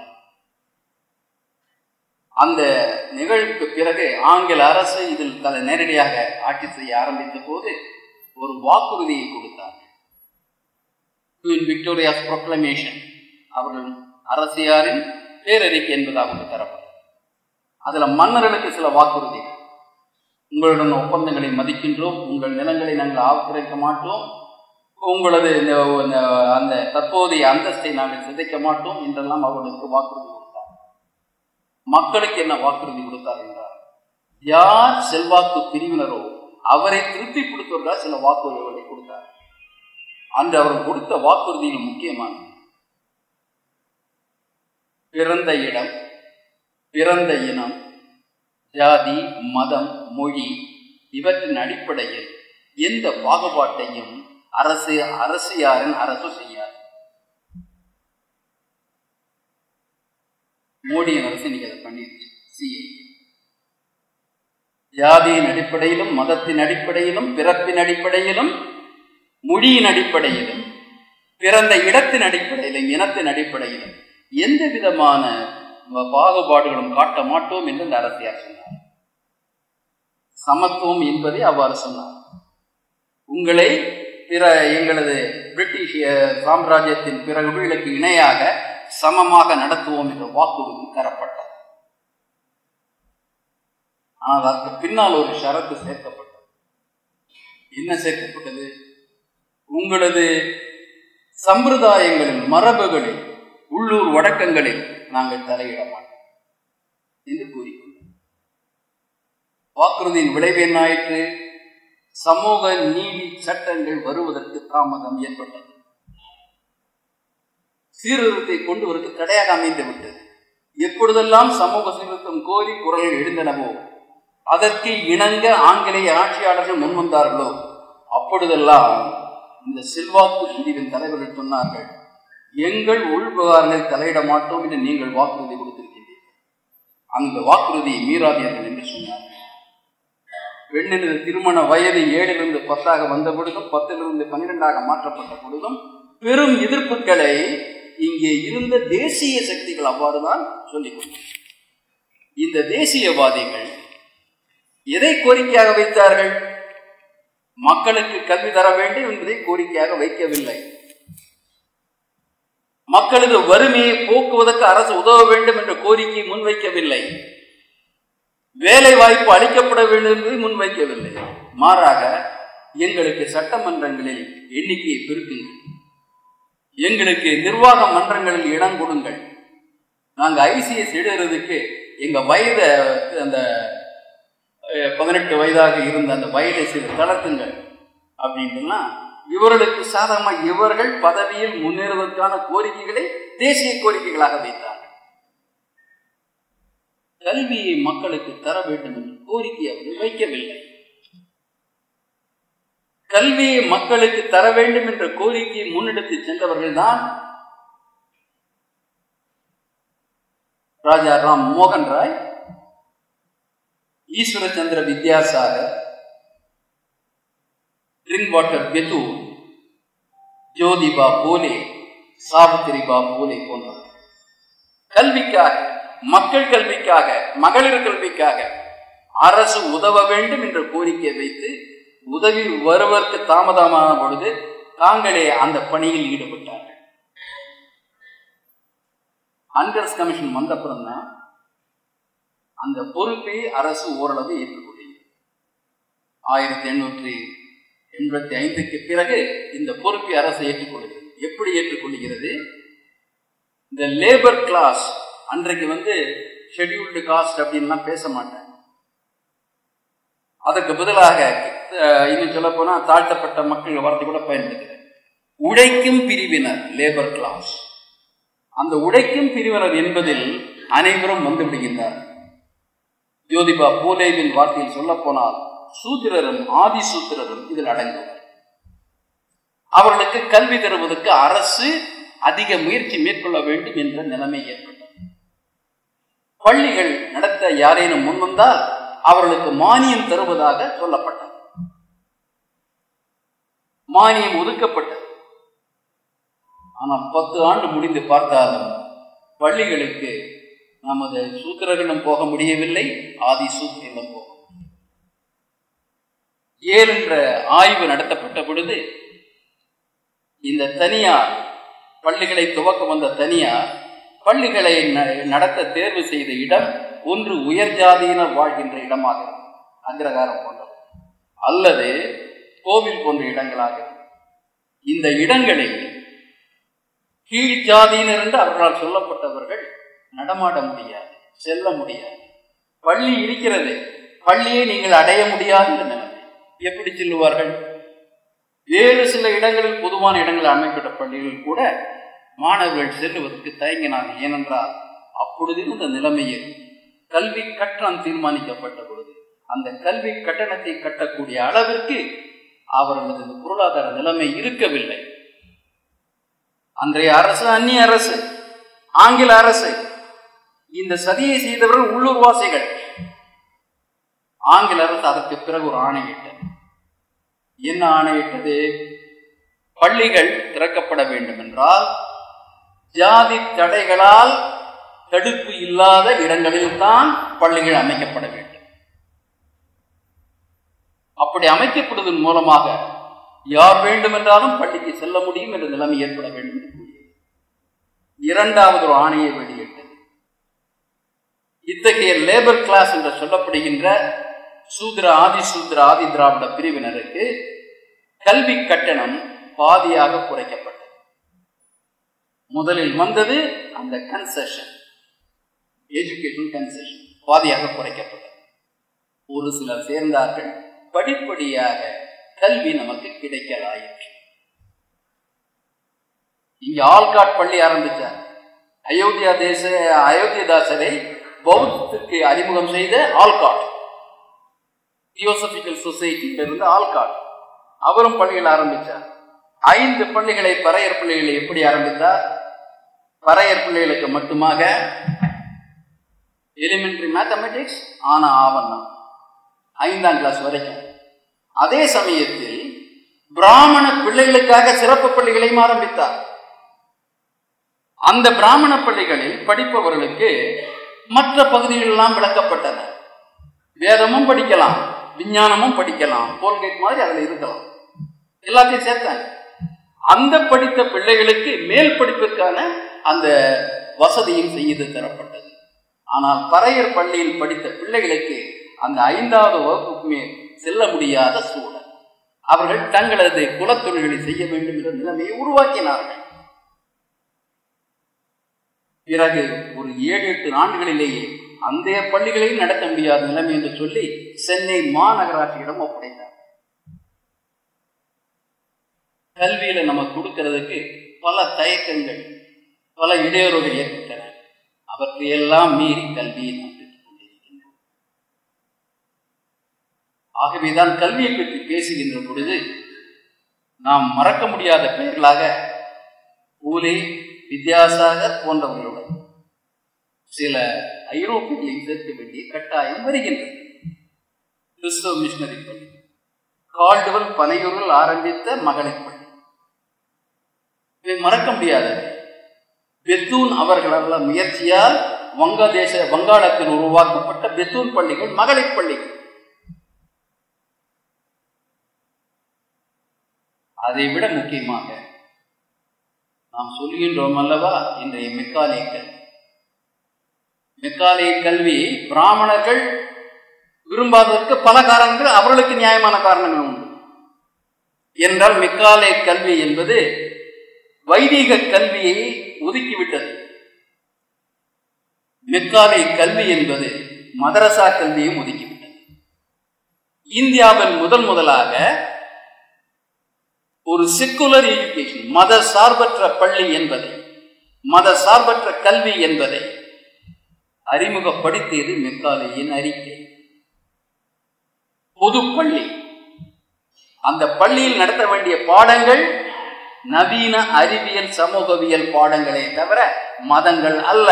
அந்த நிகழ்வுக்கு பிறகு ஆங்கில அரசு இதில் தலை நேரடியாக ஆட்சி செய்ய ஆரம்பித்த போது ஒரு வாக்குறுதியை கொடுத்தார் குயின் விக்டோரியாஸ் ப்ரொக்ளமேஷன் அவர்கள் அரசியாரின் பேரறிக்கை என்பதாக ஒன்று தரப்பட்டது அதுல மன்னர்களுக்கு சில வாக்குறுதிகள் உங்களுடன் ஒப்பந்தங்களை மதிக்கின்றோம் உங்கள் நிலங்களை நாங்கள் ஆக்கிரமிக்க மாட்டோம் உங்களது இந்த இந்த அந்த தற்போதைய அந்தஸ்தை நாங்கள் சிதைக்க மாட்டோம் என்றெல்லாம் அவர்களுக்கு வாக்குறுதி கொடுத்தார் மக்களுக்கு என்ன வாக்குறுதி கொடுத்தார் என்றார் யார் செல்வாக்கு பிரிவினரோ அவரை திருப்திப்படுத்துவதற்காக சில வாக்குறுதிகளை கொடுத்தார் அன்று அவர் கொடுத்த வாக்குறுதியில் முக்கியமானது பிறந்த இடம் பிறந்த இனம் ஜாதி மதம் மொழி இவற்றின் அடிப்படையில் எந்த பாகுபாட்டையும் அரசு அரசியாரின் அரசு செய்யாது மோடியின் அரசு இன்னைக்கு அதை பண்ணிருச்சு சிஏ ஜாதியின் அடிப்படையிலும் மதத்தின் அடிப்படையிலும் பிறப்பின் அடிப்படையிலும் மொழியின் அடிப்படையிலும் பிறந்த இடத்தின் அடிப்படையிலும் இனத்தின் அடிப்படையிலும் எந்த விதமான பாகுபாடுகளும் காட்ட மாட்டோம் என்று இந்த அரசியார் சொன்னார் சமத்துவம் என்பதை அவ்வாறு சொன்னார் உங்களை பிற எங்களது பிரிட்டிஷ் சாம்ராஜ்யத்தின் பிற விடுதலைக்கு இணையாக சமமாக நடத்துவோம் என்ற வாக்குறுதி தரப்பட்டது ஆனால் அதற்கு பின்னால் ஒரு ஷரத்து சேர்க்கப்பட்டது என்ன சேர்க்கப்பட்டது உங்களது சம்பிரதாயங்களில் மரபுகளில் உள்ளூர் வழக்கங்களில் நாங்கள் தலையிட மாட்டோம் என்று கூறிக்கொண்டார் வாக்குறுதியின் விளைவு என்னாயிற்று சமூக நீதி சட்டங்கள் வருவதற்கு தாமதம் ஏற்பட்டது சீர்திருத்தத்தை கொண்டு வருவதற்கு தடையாக அமைந்து விட்டது எப்பொழுதெல்லாம் சமூக சீர்திருத்தம் கோரி குரல்கள் எழுந்தனவோ அதற்கு இணங்க ஆங்கிலேய ஆட்சியாளர்கள் முன்வந்தார்களோ அப்பொழுதெல்லாம் இந்த செல்வாக்கு பிரிவின் தலைவர்கள் சொன்னார்கள் எங்கள் உள்விவகாரங்களில் தலையிட மாட்டோம் என்று நீங்கள் வாக்குறுதி கொடுத்திருக்கின்றீர்கள் அந்த வாக்குறுதியை மீறாதீர்கள் என்று சொன்னார்கள் பெண்ணினது திருமண வயது ஏழிலிருந்து பத்தாக வந்த பொழுதும் பத்திலிருந்து பன்னிரெண்டாக மாற்றப்பட்ட பொழுதும் பெரும் எதிர்ப்புகளை இங்கே இருந்த தேசிய சக்திகள் அவ்வாறுதான் சொல்லிக் கொண்டார் இந்த தேசியவாதிகள் எதை கோரிக்கையாக வைத்தார்கள் மக்களுக்கு கல்வி தர வேண்டும் என்பதை கோரிக்கையாக வைக்கவில்லை மக்களது வறுமையை போக்குவதற்கு அரசு உதவ வேண்டும் என்ற கோரிக்கையை முன்வைக்கவில்லை வேலை வாய்ப்பு அளிக்கப்பட வேண்டும் என்பதை முன்வைக்கவில்லை மாறாக எங்களுக்கு சட்டமன்றங்களில் எண்ணிக்கையை பெருக்குங்கள் எங்களுக்கு நிர்வாக மன்றங்களில் இடம் கொடுங்கள் நாங்க ஐசிஎஸ் எழுதுறதுக்கு எங்க வயதை அந்த பதினெட்டு வயதாக இருந்த அந்த வயதை சிறு தளர்த்துங்கள் அப்படின்ட்டுனா இவர்களுக்கு சாதகமாக இவர்கள் பதவியில் முன்னேறுவதற்கான கோரிக்கைகளை தேசிய கோரிக்கைகளாக வைத்தார்கள் கல்வியை மக்களுக்கு தர வேண்டும் என்று கோரிக்கை அவர்கள் வைக்கவில்லை கல்வியை மக்களுக்கு தர வேண்டும் என்ற கோரிக்கையை முன்னெடுத்து சென்றவர்கள் தான் ராஜா ராம் மோகன் Roy Ishwarchandra Vidyasagar Drinkwater Bethune Jyotiba Phule Savitribai போலே போன்றவர் கல்விக்காக மக்கள் கல்விக்காக மகளிர் கல்விக்காக அரசு உதவ வேண்டும் என்ற கோரிக்கையை வைத்து உதவி வருவதற்கு தாமதமான பொழுது தாங்களே அந்த பணியில் ஈடுபட்டார்கள் அன்கர்ஸ் கமிஷன் வந்தப்புறம் தான் அந்த பொறுப்பை அரசு ஓரளவு ஏற்றுக்கொண்டது ஆயிரத்தி எண்ணூற்றி எண்பத்தி ஐந்துக்கு பிறகு இந்த பொறுப்பை அரசு ஏற்றுக்கொள்கிறது எப்படி ஏற்றுக்கொள்கிறது இந்த லேபர் கிளாஸ் அன்றைக்கு வந்து ஷெட்யூல்டு காஸ்ட் அப்படின்லாம் பேச மாட்டாங்க அதற்கு பதிலாக இன்னும் சொல்ல போனா தாழ்த்தப்பட்ட மக்கள் வார்த்தை கூட பயன்படுத்துகிறேன் உழைக்கும் பிரிவினர் லேபர் கிளாஸ் அந்த உழைக்கும் பிரிவினர் என்பதில் அனைவரும் வந்து விடுகின்றார் ஜோதிபா பூலேவின் வார்த்தையில் சொல்ல போனால் சூத்திரரும் ஆதி சூத்திரரும் இதில் அடங்குவர் அவர்களுக்கு கல்வி தருவதற்கு அரசு அதிக முயற்சி மேற்கொள்ள வேண்டும் என்ற நிலைமை ஏற்பட்டது பள்ளிகள் நடத்த யாரேனும் முன்வந்தால் அவர்களுக்கு மானியம் தருவதாக சொல்லப்பட்டது மானியம் ஒதுக்கப்பட்டது ஆனால் பத்து ஆண்டு முடிந்து பார்த்தாலும் பள்ளிகளுக்கு நமது சூத்திரர்களும் போக முடியவில்லை ஆதி சூத்திரம் போக ஏல் என்ற ஆய்வு நடத்தப்பட்ட பொழுது இந்த தனியார் பள்ளிகளை துவக்க வந்த தனியார் பள்ளிகளை நடத்த தேர்வு செய்த இடம் ஒன்று உயர் ஜாதியினர் வாழ்கின்ற இடமாக இருக்கும் அக்ரகாரம் போன்றது அல்லது கோவில் போன்ற இடங்களாக இருக்கும் இந்த இடங்களில் கீழ் ஜாதியினர் என்று அவர்களால் சொல்லப்பட்டவர்கள் நடமாட முடியாது செல்ல முடியாது பள்ளி இருக்கிறது பள்ளியை நீங்கள் அடைய முடியாது என்ற நிலைமை எப்படி செல்லுவார்கள் வேறு சில இடங்களில் பொதுவான இடங்கள் அமைக்கப்பட்ட பள்ளிகள் கூட மாணவர்கள் செல்லுவதற்கு தயங்கினார்கள் ஏனென்றால் அப்பொழுது இருந்த நிலைமையில் கல்வி கட்டணம் தீர்மானிக்கப்பட்ட பொழுது அந்த கல்வி கட்டணத்தை கட்டக்கூடிய அளவிற்கு அவர்களது பொருளாதார நிலைமை இருக்கவில்லை அன்றைய அரசு அந்நிய அரசு ஆங்கில அரசு இந்த சதியை செய்தவர்கள் உள்ளூர்வாசிகள் ஆங்கில அரசு அதற்கு பிறகு ஒரு ஆணையிட்டது என்ன ஆணையிட்டது பள்ளிகள் திறக்கப்பட வேண்டும் என்றால் ஜாதி தடைகளால் தடுப்பு இல்லாத இடங்களில் தான் பள்ளிகள் அமைக்கப்பட வேண்டும் அப்படி அமைக்கப்படுவதன் மூலமாக யார் வேண்டுமென்றாலும் பள்ளிக்கு செல்ல முடியும் என்ற நிலைமை ஏற்பட வேண்டும் என்று கூறியது இரண்டாவது ஒரு ஆணையை வெளியிட்டது இத்தகைய லேபர் கிளாஸ் என்று சொல்லப்படுகின்ற சூத்திர ஆதி சூத்திர ஆதி திராவிட பிரிவினருக்கு கல்வி கட்டணம் பாதியாக குறைக்கப்பட்டது முதலில் வந்தது அந்த கன்செஷன் எஜுகேஷன் கன்செஷன் பாதியாக குறைக்கப்பட்டது ஒரு சிலர் சேர்ந்தார்கள் படிப்படியாக கல்வி நமக்கு கிடைக்கலாயிற்று இங்க ஆல்காட் பள்ளி ஆரம்பிச்சார் அயோத்தியா தேச அயோத்தியதாசரை பௌத்தத்துக்கு அறிமுகம் செய்த ஆல்காட் தியோசபிக்கல் சொசைட்டியிலிருந்து ஆல்காட் அவரும் பள்ளிகள் ஆரம்பித்தார் ஐந்து பள்ளிகளை பறையர் பிள்ளைகளை எப்படி ஆரம்பித்தார் பறையர் பிள்ளைகளுக்கு மட்டுமாக எலிமெண்டரி மேத்தமெட்டிக்ஸ் ஆனா ஆவணம் ஐந்தாம் கிளாஸ் வரைக்கும் அதே சமயத்தில் பிராமண பிள்ளைகளுக்காக சிறப்பு பள்ளிகளையும் ஆரம்பித்தார் அந்த பிராமண பள்ளிகளில் படிப்பவர்களுக்கு மற்ற பகுதிகளெல்லாம் விளக்கப்பட்டன வேதமும் படிக்கலாம் விஞ்ஞானமும் படிக்கலாம் கோல்கேட் மாதிரி அதில் இருக்கலாம் எல்லாத்தையும் சேர்த்தாங்க அந்த படித்த பிள்ளைகளுக்கு மேல் படிப்பிற்கான அந்த வசதியும் செய்து தரப்பட்டது ஆனால் பறையர் பள்ளியில் படித்த பிள்ளைகளுக்கு அந்த ஐந்தாவது வகுப்புக்கு மேல் செல்ல முடியாத சூழல் அவர்கள் தங்களது குலத்தொழில்களை செய்ய வேண்டும் என்ற நிலைமையை உருவாக்கினார்கள் பிறகு ஒரு ஏழு எட்டு ஆண்டுகளிலேயே அந்த பள்ளிகளையும் நடத்த முடியாத நிலைமை என்று சொல்லி சென்னை மாநகராட்சியிடம் ஒப்படைத்தார் கல்வியில நம்ம கொடுக்கிறதுக்கு பல தயக்கங்கள் பல இடையூறுகள் ஏற்பட்டன அவற்றையெல்லாம் மீறி கல்வியை நாம் பெற்றுக் கொண்டிருக்கின்றோம் ஆகவேதான் கல்வியை பற்றி பேசுகின்ற பொழுது நாம் மறக்க முடியாத பெயர்களாக பூலே வித்யாசாகர் போன்றவர்களுடன் சில ஐரோப்பியர்களை சேர்க்க வேண்டிய கட்டாயம் வருகின்றது கிறிஸ்தவ மிஷனரி பள்ளி கால்டுவல் பனையூரில் ஆரம்பித்த மகளிர் பள்ளி இதை மறக்க முடியாதது பெத்தூன் அவர்களால் முயற்சியால் வங்கதேச வங்காளத்தில் உருவாக்கப்பட்ட பெத்தூன் பள்ளிகள் மகளிர் பள்ளிகள் அதை விட முக்கியமாக நாம் சொல்கின்றோம் அல்லவா இன்றைய மெக்காலே கல்வி மெக்காலே கல்வி பிராமணர்கள் விரும்பாததற்கு பல காரணங்கள் அவர்களுக்கு நியாயமான காரணங்கள் உண்டு என்றால் மெக்காலே கல்வி என்பது வைதிக கல்வியை ஒதுக்கிவிட்டது மெக்காலே கல்வி என்பது மதரசா கல்வியும் ஒதுக்கிவிட்டது இந்தியாவில் முதன் முதலாக ஒரு செக்குலர் எஜுகேஷன் மத சார்பற்ற பள்ளி என்பதை மத சார்பற்ற கல்வி என்பதை அறிமுகப்படுத்தியது மெக்காலேயின் அறிக்கை பொதுப்பள்ளி அந்த பள்ளியில் நடத்த வேண்டிய பாடங்கள் நவீன அறிவியல் சமூகவியல் பாடங்களே தவிர மதங்கள் அல்ல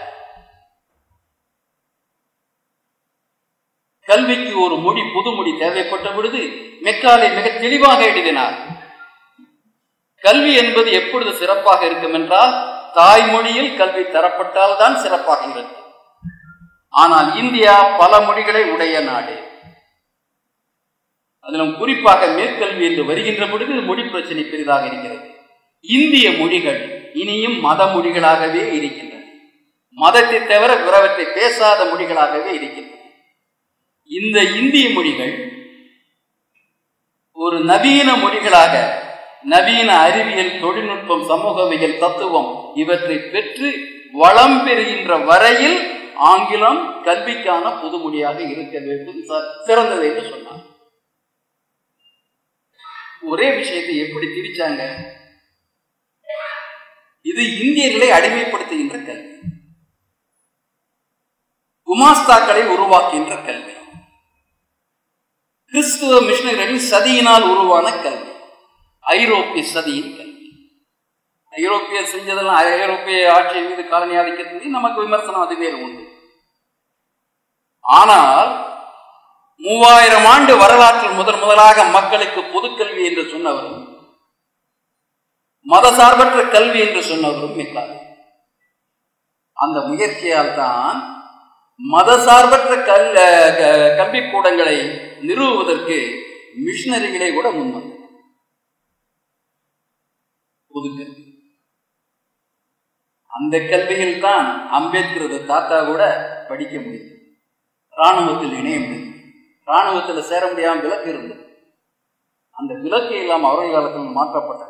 கல்விக்கு ஒரு மொழி புது மொழி தேவைப்பட்ட பொழுது மெக்காலை மிக தெளிவாக எழுதினார் கல்வி என்பது எப்பொழுது சிறப்பாக இருக்கும் என்றால் தாய்மொழியில் கல்வி தரப்பட்டால் தான் சிறப்பாக இருக்கும் ஆனால் இந்தியா பல மொழிகளை உடைய நாடு அதிலும் குறிப்பாக மேற்கல்வி என்று வருகின்ற பொழுது மொழி பிரச்சனை பெரிதாக இருக்கிறது இந்திய மொழிகள் இனியும் மத மொழிகளாகவே இருக்கின்றன மதத்தை தவிர பிறவற்றை பேசாத மொழிகளாகவே இருக்கின்றன இந்த இந்திய மொழிகள் ஒரு நவீன மொழிகளாக நவீன அறிவியல் தொழில்நுட்பம் சமூகவியல் தத்துவம் இவற்றை பெற்று வளம் பெறுகின்ற வரையில் ஆங்கிலம் கல்விக்கான புதுமொழியாக இருக்க வேண்டும் சிறந்தது என்று சொன்னார் ஒரே விஷயத்தை எப்படி திரிச்சாங்க இது இந்தியர்களை அடிமைப்படுத்துகின்ற கல்வி குமாஸ்தாக்களை உருவாக்குகின்ற கல்வி கிறிஸ்துவ மிஷனரிகளின் சதியினால் உருவான கல்வி ஐரோப்பிய சதியின் கல்வி ஐரோப்பிய செஞ்சதெல்லாம் ஐரோப்பிய ஆட்சி மீது காலனி ஆதிக்கத்தின் நமக்கு விமர்சனம் அது வேறு உண்டு ஆனால் மூவாயிரம் ஆண்டு வரலாற்றில் முதன் முதலாக மக்களுக்கு பொதுக்கல்வி என்று சொன்னவரும் மதசார்பற்ற கல்வி என்று சொன்னவரும் மிக்காது அந்த முயற்சியால் தான் மதசார்பற்ற கல் கல்வி கூடங்களை நிறுவுவதற்கு மிஷினரிகளை கூட முன்வந்தது பொதுக்கல்வி அந்த கல்வியில் தான் அம்பேத்கரது தாத்தா கூட படிக்க முடியும் இராணுவத்தில் இணைய முடியும் இராணுவத்தில் சேர முடியாமல் விலக்கு இருந்தது அந்த விலக்கு இல்லாமல் அவர்கள் காலத்தில் மாற்றப்பட்டன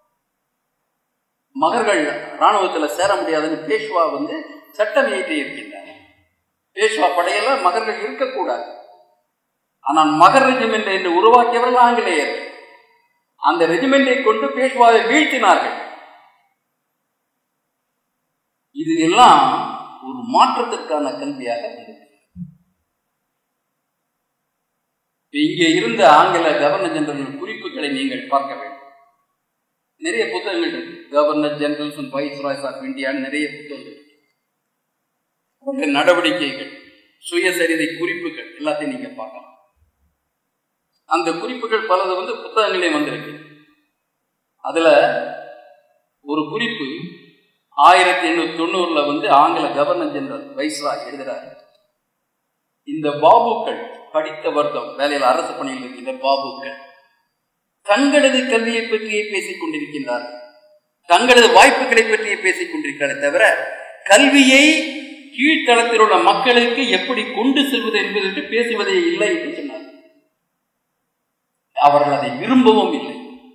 மகர்கள் இராணுவத்தில் சேர முடியாதுன்னு பேஷ்வா வந்து சட்டம் இயற்றி இருக்கின்றார் பேஷ்வா படையில மகர்கள் இருக்கக்கூடாது ஆனால் மகர் ரெஜிமெண்ட் என்று உருவாக்கியவர்கள் ஆங்கிலேயர்கள் அந்த ரெஜிமெண்டை கொண்டு பேஷ்வாவை வீழ்த்தினார்கள் இது எல்லாம் ஒரு மாற்றத்திற்கான கல்வியாக இருந்தது இங்கே இருந்த ஆங்கில கவர்னர் ஜெனரல் குறிப்புகளை நீங்கள் பார்க்க வேண்டும் நிறைய புத்தகங்கள் இருக்கு governor generals and viceroys of இந்தியான்னு நிறைய புத்தகங்கள் இருக்கு நடவடிக்கைகள் சுயசரிதை குறிப்புகள் எல்லாத்தையும் நீங்க பார்க்கலாம் அந்த குறிப்புகள் பலது வந்து புத்தகங்களே வந்திருக்கு அதுல ஒரு குறிப்பு ஆயிரத்தி எண்ணூத்தி தொண்ணூறுல வந்து ஆங்கில கவர்னர் ஜெனரல் வைஸ்ராய் எழுதுறாரு இந்த பாபுக்கள் படித்த வர்க்கம் வேலையில் அரசு பணியில் இருக்கின்ற பாபுக்கள் தங்களது கல்வியை பற்றியே பேசிக் கொண்டிருக்கின்றார்கள் தங்களது வாய்ப்புகளை பற்றியே பேசிக் கொண்டிருக்கிறார்கள் தவிர கல்வியை கீழ்த்தளத்தில் உள்ள மக்களுக்கு எப்படி கொண்டு செல்வது என்பதற்கு பேசுவதே இல்லை என்று சொன்னார் அவர்கள் அதை விரும்பவும் இல்லை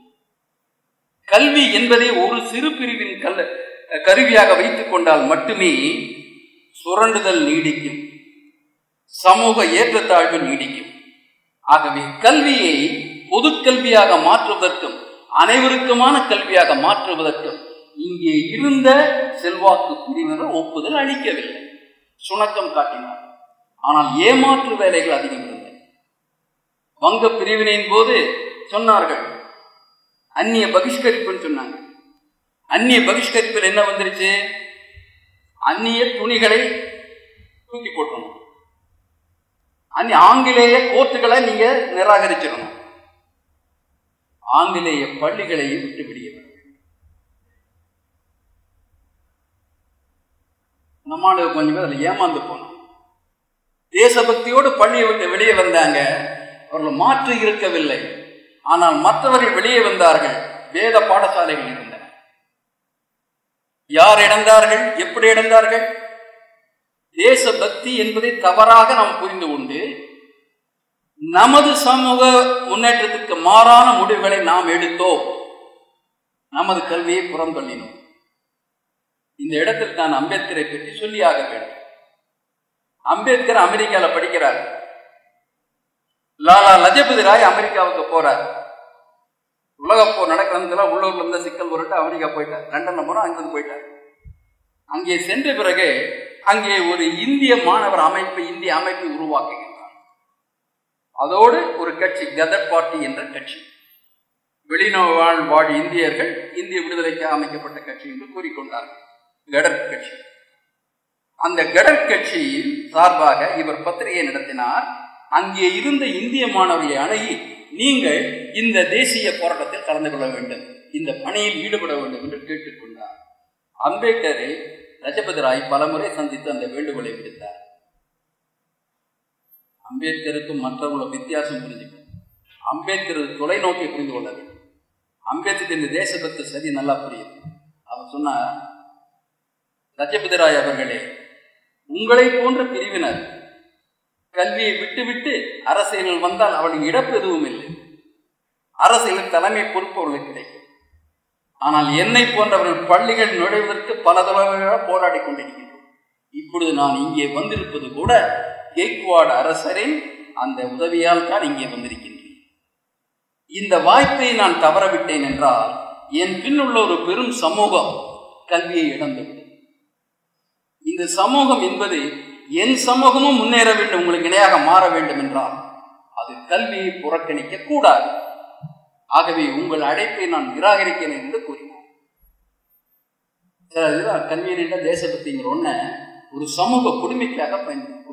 கல்வி என்பதை ஒரு சிறு பிரிவின் கல் கருவியாக வைத்துக் கொண்டால் மட்டுமே சுரண்டுதல் நீடிக்கும் சமூக ஏற்றத்தாழ்வு நீடிக்கும் ஆகவே கல்வியை பொது கல்வியாக மாற்றுவதற்கும் அனைவருக்குமான கல்வியாக மாற்றுவதற்கும் இங்கே இருந்த செல்வாக்கு பிரிவினர் ஒப்புதல் அளிக்கவில்லை சுணக்கம் காட்டினார் ஆனால் ஏமாற்று வேலைகள் அதிகம் இருந்தன வங்க பிரிவினையின் போது சொன்னார்கள் அந்நிய பகிஷ்கரிப்புன்னு சொன்னாங்க அந்நிய பகிஷ்கரிப்பில் என்ன வந்துருச்சு அந்நிய துணிகளை தூக்கி போட்டணும் அந்நிய ஆங்கிலேய கோர்ட்டுகளை நீங்க நிராகரிச்சிடணும் ஆங்கிலேய பள்ளிகளையும் விட்டு விடிய நம்மாடு கொஞ்சம் பேர் அதில் ஏமாந்து போனோம் தேசபக்தியோடு பள்ளியை விட்டு வெளியே வந்தாங்க அவர்கள் மாற்று இருக்கவில்லை ஆனால் மற்றவர்கள் வெளியே வந்தார்கள் வேத பாடசாலைகள் இருந்தன யார் இழந்தார்கள் எப்படி இழந்தார்கள் தேசபக்தி என்பதை தவறாக நாம் புரிந்து கொண்டு நமது சமூக முன்னேற்றத்துக்கு மாறான முடிவுகளை நாம் எடுத்தோம் நமது கல்வியை புறந்தள்ளினோம் இந்த இடத்தில் நான் அம்பேத்கரை பற்றி சொல்லியாக வேண்டும் அம்பேத்கர் அமெரிக்கால படிக்கிறார் லாலா லஜபதி ராய் அமெரிக்காவுக்கு போறார் உலகப்போர் நடக்கிறதுல உள்ளூர்ல இருந்த சிக்கல் பொருட்டு அமெரிக்கா போயிட்டார் லண்டன்ல போறோம் அங்கிருந்து போயிட்டார் அங்கே சென்ற பிறகு அங்கே ஒரு இந்திய மாணவர் அமைப்பை இந்திய அமைப்பை உருவாக்குகின்றார் அதோடு ஒரு கட்சி கதர் பார்ட்டி என்ற கட்சி வெளிநாள் வாழ் இந்தியர்கள் இந்திய விடுதலைக்கு அமைக்கப்பட்ட கட்சி என்று கூறிக்கொண்டார்கள் கடற் கட்சி அந்த கடற் கட்சியின் சார்பாக இவர் பத்திரிகை நடத்தினார் அங்கே இருந்த இந்திய மாணவர்களை அணுகி நீங்கள் இந்த தேசிய போராட்டத்தில் கலந்து கொள்ள வேண்டும் இந்த பணியில் ஈடுபட வேண்டும் என்று கேட்டுக்கொண்டார் அம்பேத்கரை ரஜபதி ராய் பலமுறை சந்தித்து அந்த வேண்டுகோளை விடுத்தார் அம்பேத்கருக்கும் மற்றவங்கள வித்தியாசம் புரிஞ்சுக்கணும் அம்பேத்கர் தொலைநோக்கி புரிந்து கொள்ள வேண்டும் அம்பேத்கர் இந்த தேசபக்த சரி நல்லா புரியுது அவர் சொன்னார் ரஜபதி ராய் அவர்களே உங்களை போன்ற பிரிவினர் கல்வியை விட்டுவிட்டு அரசியலில் வந்தால் அவளுக்கு இழப்பு எதுவும் இல்லை அரசியலில் தலைமை பொறுப்பு அவர்களுக்கு கிடைக்கும் ஆனால் என்னை போன்றவர்கள் பள்ளிகள் நுழைவதற்கு பல தடவைகளாக போராடி கொண்டிருக்கின்றோம் இப்பொழுது நான் இங்கே வந்திருப்பது கூட கேக்வாட் அரசரின் அந்த உதவியால் தான் இங்கே வந்திருக்கின்றேன் இந்த வாய்ப்பை நான் தவறவிட்டேன் என்றால் என் பின்னுள்ள ஒரு பெரும் சமூகம் கல்வியை இழந்துவிடும் இந்த சமூகம் என்பது என் சமூகமும் முன்னேற வேண்டும் உங்களுக்கு இணையாக மாற வேண்டும் என்றால் அது கல்வியை புறக்கணிக்க கூடாது ஆகவே உங்கள் அழைப்பை நான் நிராகரிக்கிறேன் என்று கூறினார் சில இதுதான் கல்வியின தேசபக்திங்கிற ஒன்ன ஒரு சமூக குடிமைக்காக பயன்படுத்தி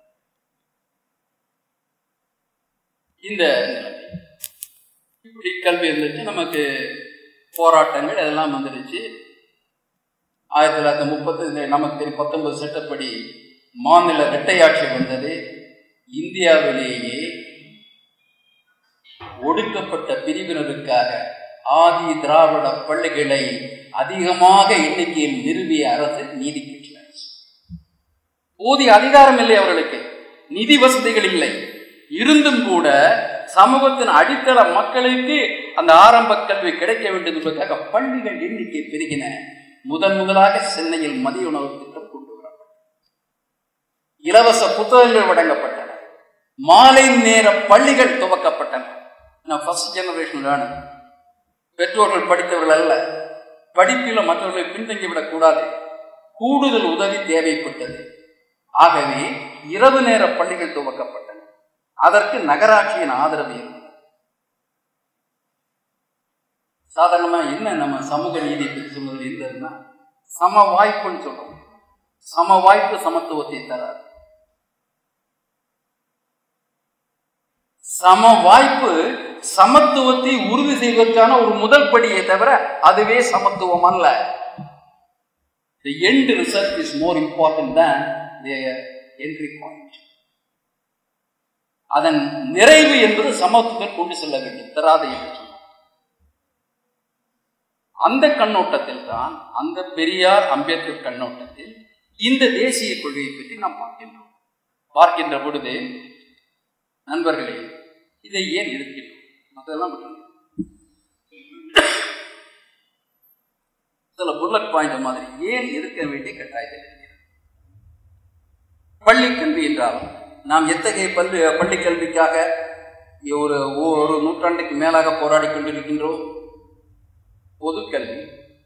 இந்த நிலைமை இப்படி கல்வி இருந்துச்சு நமக்கு போராட்டங்கள் அதெல்லாம் வந்துடுச்சு ஆயிரத்தி தொள்ளாயிரத்தி முப்பத்தி நமக்கு தெரியும் பத்தொன்பது சட்டப்படி மாநில இரட்டையாட்சி வந்தது இந்தியாவிலேயே ஒடுக்கப்பட்ட பிரிவினருக்காக ஆதி திராவிட பள்ளிகளை அதிகமாக எண்ணிக்கையில் நிறுவிய அரசு நீதி கட்சி அரசு போதிய அதிகாரம் இல்லை அவர்களுக்கு நிதி வசதிகள் இல்லை இருந்தும் கூட சமூகத்தின் அடித்தள மக்களுக்கு அந்த ஆரம்ப கல்வி கிடைக்க வேண்டும் என்பதற்காக பள்ளிகள் எண்ணிக்கை பெருகின முதன் முதலாக சென்னையில் மதிய உணவு திட்டம் கொண்டு வரப்பட்டது இலவச புத்தகங்கள் வழங்கப்பட்டன மாலை நேர பள்ளிகள் துவக்கப்பட்டன நான் ஃபர்ஸ்ட் ஜெனரேஷன் லேர்னர் பெற்றோர்கள் படித்தவர்கள் அல்ல படிப்பில் மற்றவர்களை பின்தங்கிவிடக் கூடாது கூடுதல் உதவி தேவைப்பட்டது ஆகவே இரவு நேர பள்ளிகள் துவக்கப்பட்டன அதற்கு நகராட்சியின் ஆதரவு இருந்தது சாதாரணமா என்ன நம்ம சமூக நீதி பற்றி சொல்வது இருந்ததுன்னா சம வாய்ப்புன்னு சொல்றோம் சம வாய்ப்பு சமத்துவத்தை தராது சம வாய்ப்பு சமத்துவத்தை உறுதி செய்வதற்கான ஒரு முதல் படியை தவிர அதுவே சமத்துவம் அல்ல The end result is more important than the entry point. அதன் நிறைவு என்பது சமத்துவத்தை கொண்டு செல்ல வேண்டும் தராது என்று சொன்னார் அந்த கண்ணோட்டத்தில் தான் அந்த பெரியார் அம்பேத்கர் கண்ணோட்டத்தில் இந்த தேசிய கொள்கையை பற்றி நாம் பார்க்கின்றோம் பார்க்கின்ற பொழுது நண்பர்களே இதை ஏன் எதிர்க்கின்றோம் மற்றதெல்லாம் விட்டுருங்க. சில புல்லட் பாயிண்ட் மாதிரி ஏன் எதிர்க்க வேண்டிய கட்டாயத்தில் இருக்கிறது பள்ளி கல்வி என்றால் நாம் எத்தகைய பள்ளி பள்ளி கல்விக்காக ஒரு ஒரு நூற்றாண்டுக்கு மேலாக போராடி கொண்டிருக்கின்றோம் பொதுக்கல்வி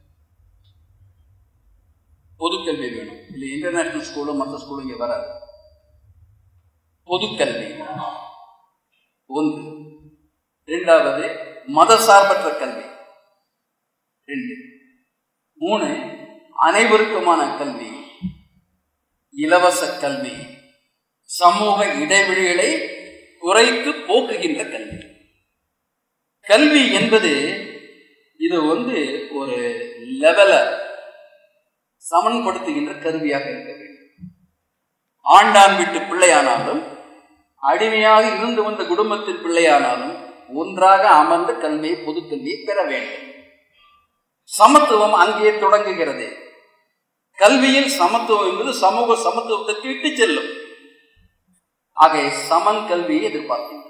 பொதுக்கல்வி வேணும் இல்லை இன்டர்நேஷனல் ஸ்கூலும் மற்ற ஸ்கூலும் இங்கே வராது பொதுக்கல்வி ஒன்று இரண்டாவது மதசார்பற்ற கல்வி ரெண்டு மூணு அனைவருக்குமான கல்வி இலவச கல்வி சமூக இடைவெளிகளை குறைத்து போக்குகின்ற கல்வி கல்வி என்பது இது வந்து ஒரு லெவல சமன்படுத்துகின்ற கருவியாக இருக்க வேண்டும் ஆண்டான் வீட்டு பிள்ளையானாலும் அடிமையாக இருந்து வந்த குடும்பத்தின் பிள்ளையானாலும் ஒன்றாக அமர்ந்த கல்வியை பொது கல்வியை பெற வேண்டும் சமத்துவம் அங்கே தொடங்குகிறது கல்வியில் சமத்துவம் என்பது சமூக சமத்துவத்திற்கு இட்டு செல்லும் ஆக சமன் கல்வியை எதிர்பார்க்கின்றோம்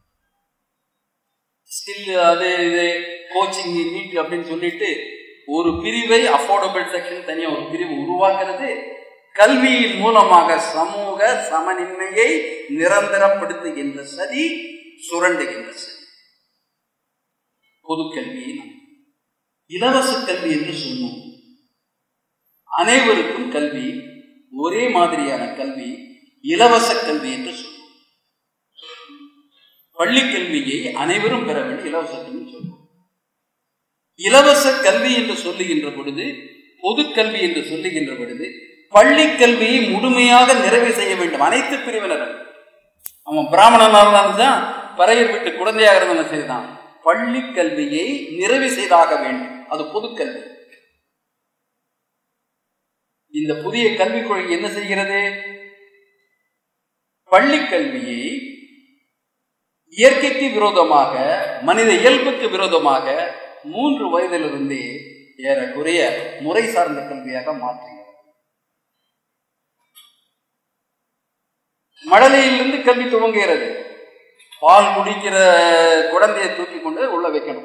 ஸ்கில் அது இது கோச்சிங் நீட் அப்படின்னு சொல்லிட்டு ஒரு பிரிவை அஃபோர்டபுள் செக்ஷன் தனியாக ஒரு பிரிவு உருவாக்குறது கல்வியின் மூலமாக சமூக சமநிலையை நிரந்தரப்படுத்துகின்ற சதி சுரண்டுகின்ற சதி பொது கல்வியை இலவச கல்வி என்று சொன்னோம் அனைவருக்கும் கல்வி ஒரே மாதிரியான கல்வி இலவச கல்வி என்று சொல்லுவோம் பள்ளி கல்வியை அனைவரும் பெற வேண்டும் இலவச கல்வி சொல்லுவோம் இலவச கல்வி என்று சொல்லுகின்ற பொழுது பொது கல்வி என்று சொல்லுகின்ற பொழுது பள்ளி கல்வியை முழுமையாக நிறைவு செய்ய வேண்டும் அனைத்து பிரிவினரும் அவன் பிராமணனாக இருந்தான் பறையர் வீட்டு குழந்தையாக இருந்தாலும் சரிதான் பள்ளி கல்வியை நிறைவு செய்தாக வேண்டும் அது பொது கல்வி இந்த புதிய கல்விக் கொள்கை என்ன செய்கிறது பள்ளி கல்வியை இயற்கைக்கு விரோதமாக மனித இயல்புக்கு விரோதமாக மூன்று வயதிலிருந்தே ஏறக்குறைய முறை சார்ந்த கல்வியாக மாற்றுகிறது மழலையிலிருந்து கல்வி துவங்குகிறது பால் குடிக்கிற குழந்தையை தூக்கி கொண்டு உள்ள வைக்கணும்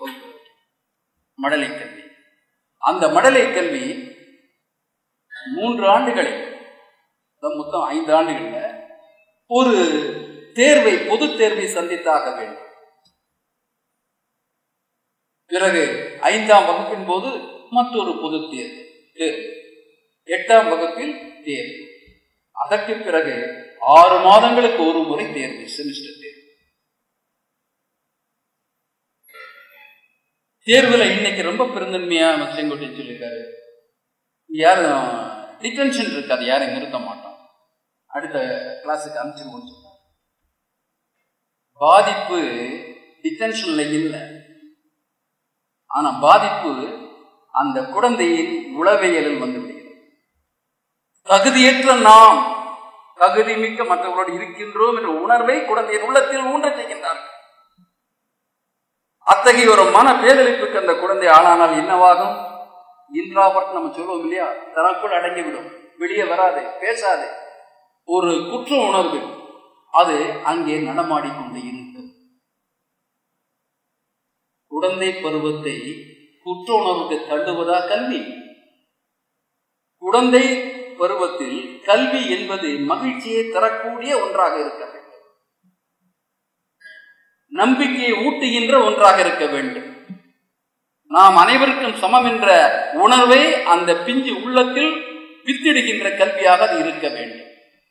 மழலை கல்வி அந்த மழலை கல்வி மூன்று ஆண்டுகளில் மொத்தம் ஐந்து ஆண்டுகள்ல ஒரு தேர்வை பொது தேர்வை சந்தித்தாக வேண்டும் பிறகு ஐந்தாம் வகுப்பின் போது மற்றொரு பொது தேர்வு தேர்வு எட்டாம் வகுப்பில் தேர்வு அதற்கு பிறகு ஆறு மாதங்களுக்கு ஒரு முறை தேர்வு செமிஸ்டர் தேர்வு தேர்வுல இன்னைக்கு ரொம்ப பெருந்தன்மையா செங்கோட்டை சொல்லியிருக்காரு யாரும் டிடென்ஷன் இருக்காது யாரையும் நிறுத்த மாட்டோம் அடுத்த கிளாஸுக்கு அனுப்பிச்சிருவோம்னு சொன்னார் பாதிப்பு டிடென்ஷன்ல இல்லை ஆனா பாதிப்பு அந்த குழந்தையின் உளவியலில் வந்து விடுகிறது தகுதியற்ற நாம் தகுதி மிக்க மற்றவர்களோடு இருக்கின்றோம் என்ற உணர்வை குழந்தையின் உள்ளத்தில் ஊன்ற செய்கின்றார்கள் அத்தகைய ஒரு மன பேதளிப்புக்கு அந்த குழந்தை ஆளானால் என்னவாகும் இன்றாபட் நம்ம சொல்லுவோம் இல்லையா தனக்குள் அடங்கிவிடும் வெளியே வராது பேசாது ஒரு குற்ற உணர்வு அது அங்கே நடமாடிக்கொண்டு இருக்கும் குழந்தை பருவத்தை குற்ற உணர்வுக்கு தள்ளுவதா கல்வி குழந்தை பருவத்தில் கல்வி என்பது மகிழ்ச்சியை தரக்கூடிய ஒன்றாக இருக்க வேண்டும் நம்பிக்கையை ஊட்டுகின்ற ஒன்றாக இருக்க வேண்டும் நாம் அனைவருக்கும் சமம் என்ற உணர்வை அந்த பிஞ்சு உள்ளத்தில் வித்திடுகின்ற கல்வியாக அது இருக்க வேண்டும்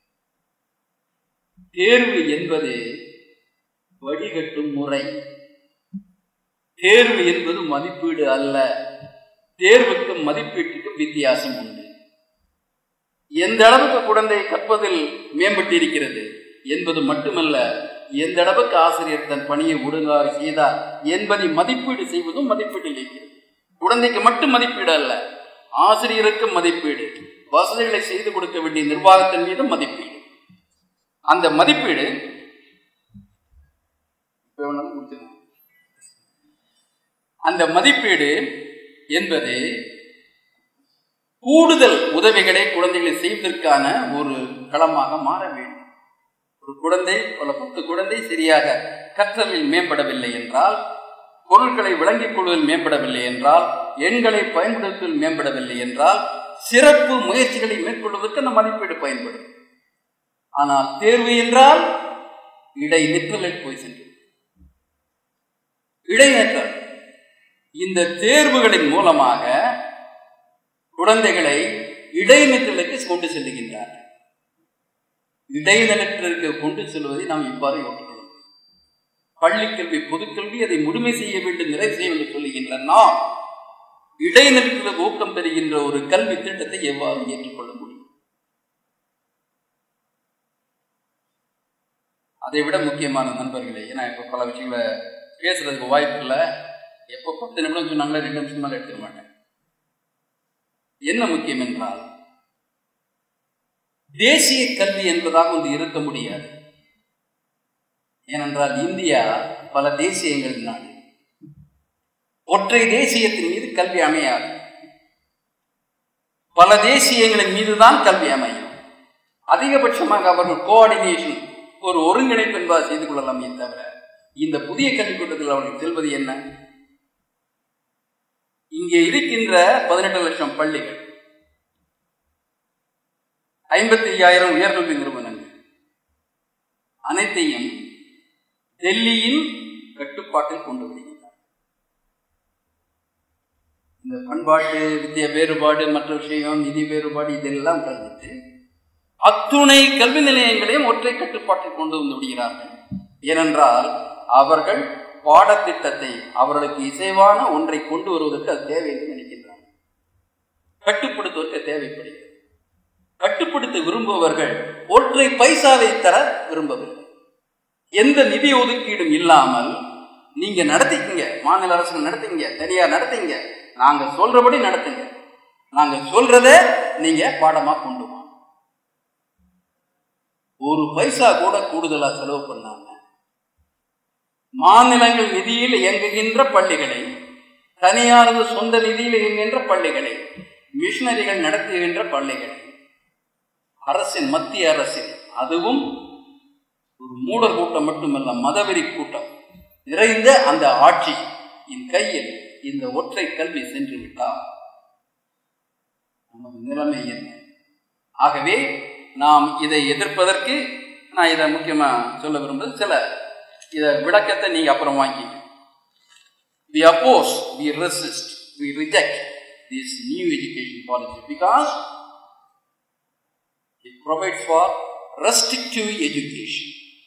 தேர்வு என்பது வழிகட்டும் முறை தேர்வு என்பது மதிப்பீடு அல்ல தேர்வுக்கும் மதிப்பீட்டுக்கும் வித்தியாசம் உண்டு எந்த அளவுக்கு குழந்தை கற்பதில் மேம்பட்டிருக்கிறது என்பது மட்டுமல்ல எந்த அளவுக்கு ஆசிரியர் தன் பணியை ஒழுங்காக செய்தார் என்பதை மதிப்பீடு செய்வதும் மதிப்பீட்டில் இருக்கிறது குழந்தைக்கு மட்டும் மதிப்பீடு அல்ல ஆசிரியருக்கு மதிப்பீடு வசதிகளை செய்து கொடுக்க வேண்டிய நிர்வாகத்தின் மீதும் மதிப்பீடு அந்த மதிப்பீடு அந்த மதிப்பீடு என்பது கூடுதல் உதவிகளை குழந்தைகளை செய்வதற்கான ஒரு களமாக மாற வேண்டும் ஒரு குழந்தை பல பத்து குழந்தை சரியாக கற்றலில் மேம்படவில்லை என்றால் பொருட்களை விளங்கிக் கொள்வதில் மேம்படவில்லை என்றால் எண்களை பயன்படுத்துவதில் மேம்படவில்லை என்றால் சிறப்பு முயற்சிகளை மேற்கொள்வதற்கு அந்த மதிப்பீடு பயன்படும் ஆனால் தேர்வு என்றால் இடைநிற்றலில் போய் சென்று இடைநிற்றல் இந்த தேர்வுகளின் மூலமாக குழந்தைகளை இடைநிற்றலுக்கு கொண்டு செல்லுகின்றார்கள் இடைநிலத்திற்கு கொண்டு செல்வதை நாம் இவ்வாறு ஓட்டுக்கொள்ளும் பள்ளிக்கல்வி பொதுக்கல்வி அதை முழுமை செய்ய வேண்டும் நிறைவு செய்ய வேண்டும் சொல்லுகின்ற நாம் இடைநிலத்தில் ஊக்கம் பெறுகின்ற ஒரு கல்வி திட்டத்தை எவ்வாறு ஏற்றுக்கொள்ள முடியும் அதை விட முக்கியமான நண்பர்களே ஏன்னா இப்போ பல விஷயங்களை பேசுறதுக்கு வாய்ப்பு இல்லை எப்போ பத்து நிமிடம் சொன்னாங்களே ரெண்டு நிமிஷம் மேலே எடுத்துக்க மாட்டேன் என்ன முக்கியம் என்றால் தேசிய கல்வி என்பதாக ஒன்று இருக்க முடியாது ஏனென்றால் இந்தியா பல தேசியங்கள் நாடு ஒற்றை தேசியத்தின் மீது கல்வி அமையாது பல தேசியங்களின் மீதுதான் கல்வி அமையும் அதிகபட்சமாக அவர்கள் கோஆர்டினேஷன் ஒரு ஒருங்கிணைப்பு என்பதை செய்து கொள்ளலாமே தவிர இந்த புதிய கல்விக் கூட்டத்தில் அவர்கள் செல்வது என்ன இங்கே இருக்கின்ற பதினெட்டு லட்சம் பள்ளிகள் ஐம்பத்தி ஐயாயிரம் உயர்கல்வி நிறுவனங்கள் அனைத்தையும் டெல்லியின் கட்டுப்பாட்டில் கொண்டு வருகின்றனர் இந்த பண்பாட்டு வித்திய வேறுபாடு மற்ற விஷயம் நிதி வேறுபாடு இதெல்லாம் கலந்துட்டு அத்துணை கல்வி நிலையங்களையும் ஒற்றை கட்டுப்பாட்டில் கொண்டு வந்து விடுகிறார்கள் ஏனென்றால் அவர்கள் பாடத்திட்டத்தை அவர்களுக்கு இசைவான ஒன்றை கொண்டு வருவதற்கு அது தேவை என்று நினைக்கின்றார்கள் கட்டுப்படுத்துவதற்கு தேவைப்படுகிறது கட்டுப்படுத்த விரும்புபவர்கள் ஒற்றை பைசாவை தர விரும்பவில்லை எந்த நிதி ஒதுக்கீடும் இல்லாமல் நீங்க நடத்திக்கங்க மாநில அரசு நடத்திங்க தனியார் நடத்திங்க நாங்க சொல்றபடி நடத்துங்க நாங்க சொல்றத நீங்க பாடமா கொண்டு வாங்க ஒரு பைசா கூட கூடுதலா செலவு பண்ணாம மாநிலங்கள் நிதியில் இயங்குகின்ற பள்ளிகளை தனியாரது சொந்த நிதியில் இயங்குகின்ற பள்ளிகளை மிஷனரிகள் நடத்துகின்ற பள்ளிகளை அரசின் மத்திய அரசின் அதுவும் ஒரு மூடர் கூட்டம் மட்டுமல்ல மதவெறி கூட்டம் நிறைந்த அந்த ஆட்சி என் கையில் இந்த ஒற்றை கல்வி சென்று விட்டால் நமது நிலைமை என்ன ஆகவே நாம் இதை எதிர்ப்பதற்கு நான் இதை முக்கியமாக சொல்ல விரும்புவது சில இதை விளக்கத்தை நீங்கள் அப்புறம் வாங்கிங்க we oppose we resist we reject this new education policy because it provides for restrictive education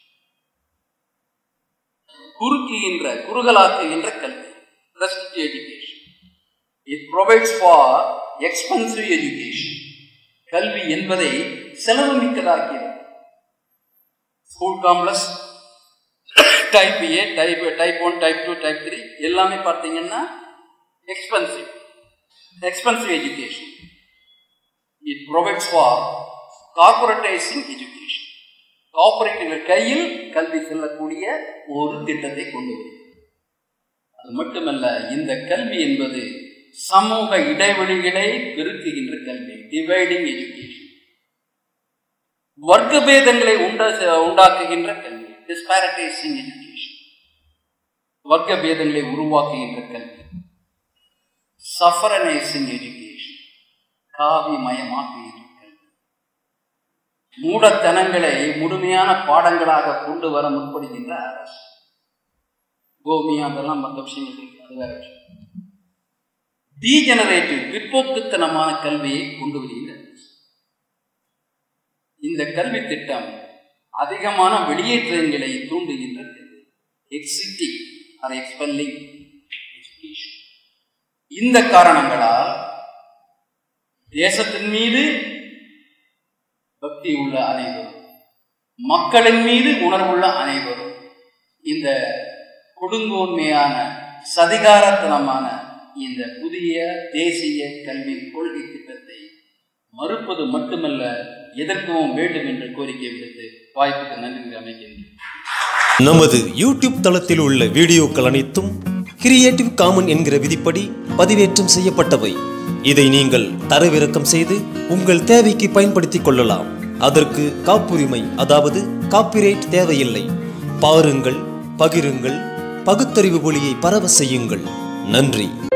குறுக்குகின்ற குறுகலாக்குகின்ற கல்வி restrictive education it provides for expensive education கல்வி என்பதை செலவு மிக்கதாக்கிறது school complex type A type type one type two type three எல்லாமே பார்த்தீங்கன்னா expensive expensive education it provides for corporatising education கார்பரேட்டுகள் கையில் கல்வி செல்லக்கூடிய ஒரு திட்டத்தை கொண்டு வருகிறது அது மட்டுமல்ல இந்த கல்வி என்பது சமூக இடைவெளிகளை பெருக்குகின்ற கல்வி டிவைடிங் எஜுகேஷன் வர்க்க பேதங்களை உண்டா உண்டாக்குகின்ற கல்வி டிஸ்பாரடைசிங் எஜுகேஷன் வர்க்க பேதங்களை உருவாக்குகின்ற கல்வி சஃபரனைசிங் எஜுகேஷன் காவி மயமாக்குகின்ற கல்வி மூடத்தனங்களை முழுமையான பாடங்களாக கொண்டு வர முற்படுகின்ற அரசு கோமி அதெல்லாம் மற்ற விஷயங்கள் இருக்கு அது வேற விஷயம் டீஜெனரேட்டிவ் பிற்போக்குத்தனமான கல்வியை கொண்டு வருகின்ற அரசு இந்த கல்வி திட்டம் அதிகமான வெளியேற்றங்களை தூண்டுகின்ற கல்வி எக்ஸிட்டிங் ஆர் எக்ஸ்பெல்லிங் எஜுகேஷன் இந்த காரணங்களால் தேசத்தின் மீது பக்தி உள்ள அனைவரும் மக்களின் மீது உணர்வுள்ள அனைவரும் இந்த கொடுங்கோன்மையான சதிகாரத்தனமான இந்த புதிய தேசிய கல்வி கொள்கை திட்டத்தை மறுப்பது மட்டுமல்ல எதற்கவும் வேண்டும் என்று கோரிக்கை விடுத்து வாய்ப்புக்கு நன்றி அமைக்கின்றேன் நமது யூடியூப் தளத்தில் உள்ள வீடியோக்கள் அனைத்தும் கிரியேட்டிவ் காமன் என்கிற விதிப்படி பதிவேற்றம் செய்யப்பட்டவை இதை நீங்கள் தரவிறக்கம் செய்து உங்கள் தேவைக்கு பயன்படுத்திக் கொள்ளலாம் அதற்கு காப்புரிமை அதாவது காப்பிரைட் தேவையில்லை பாருங்கள் பகிருங்கள் பகுத்தறிவு ஒளியை பரவ செய்யுங்கள் நன்றி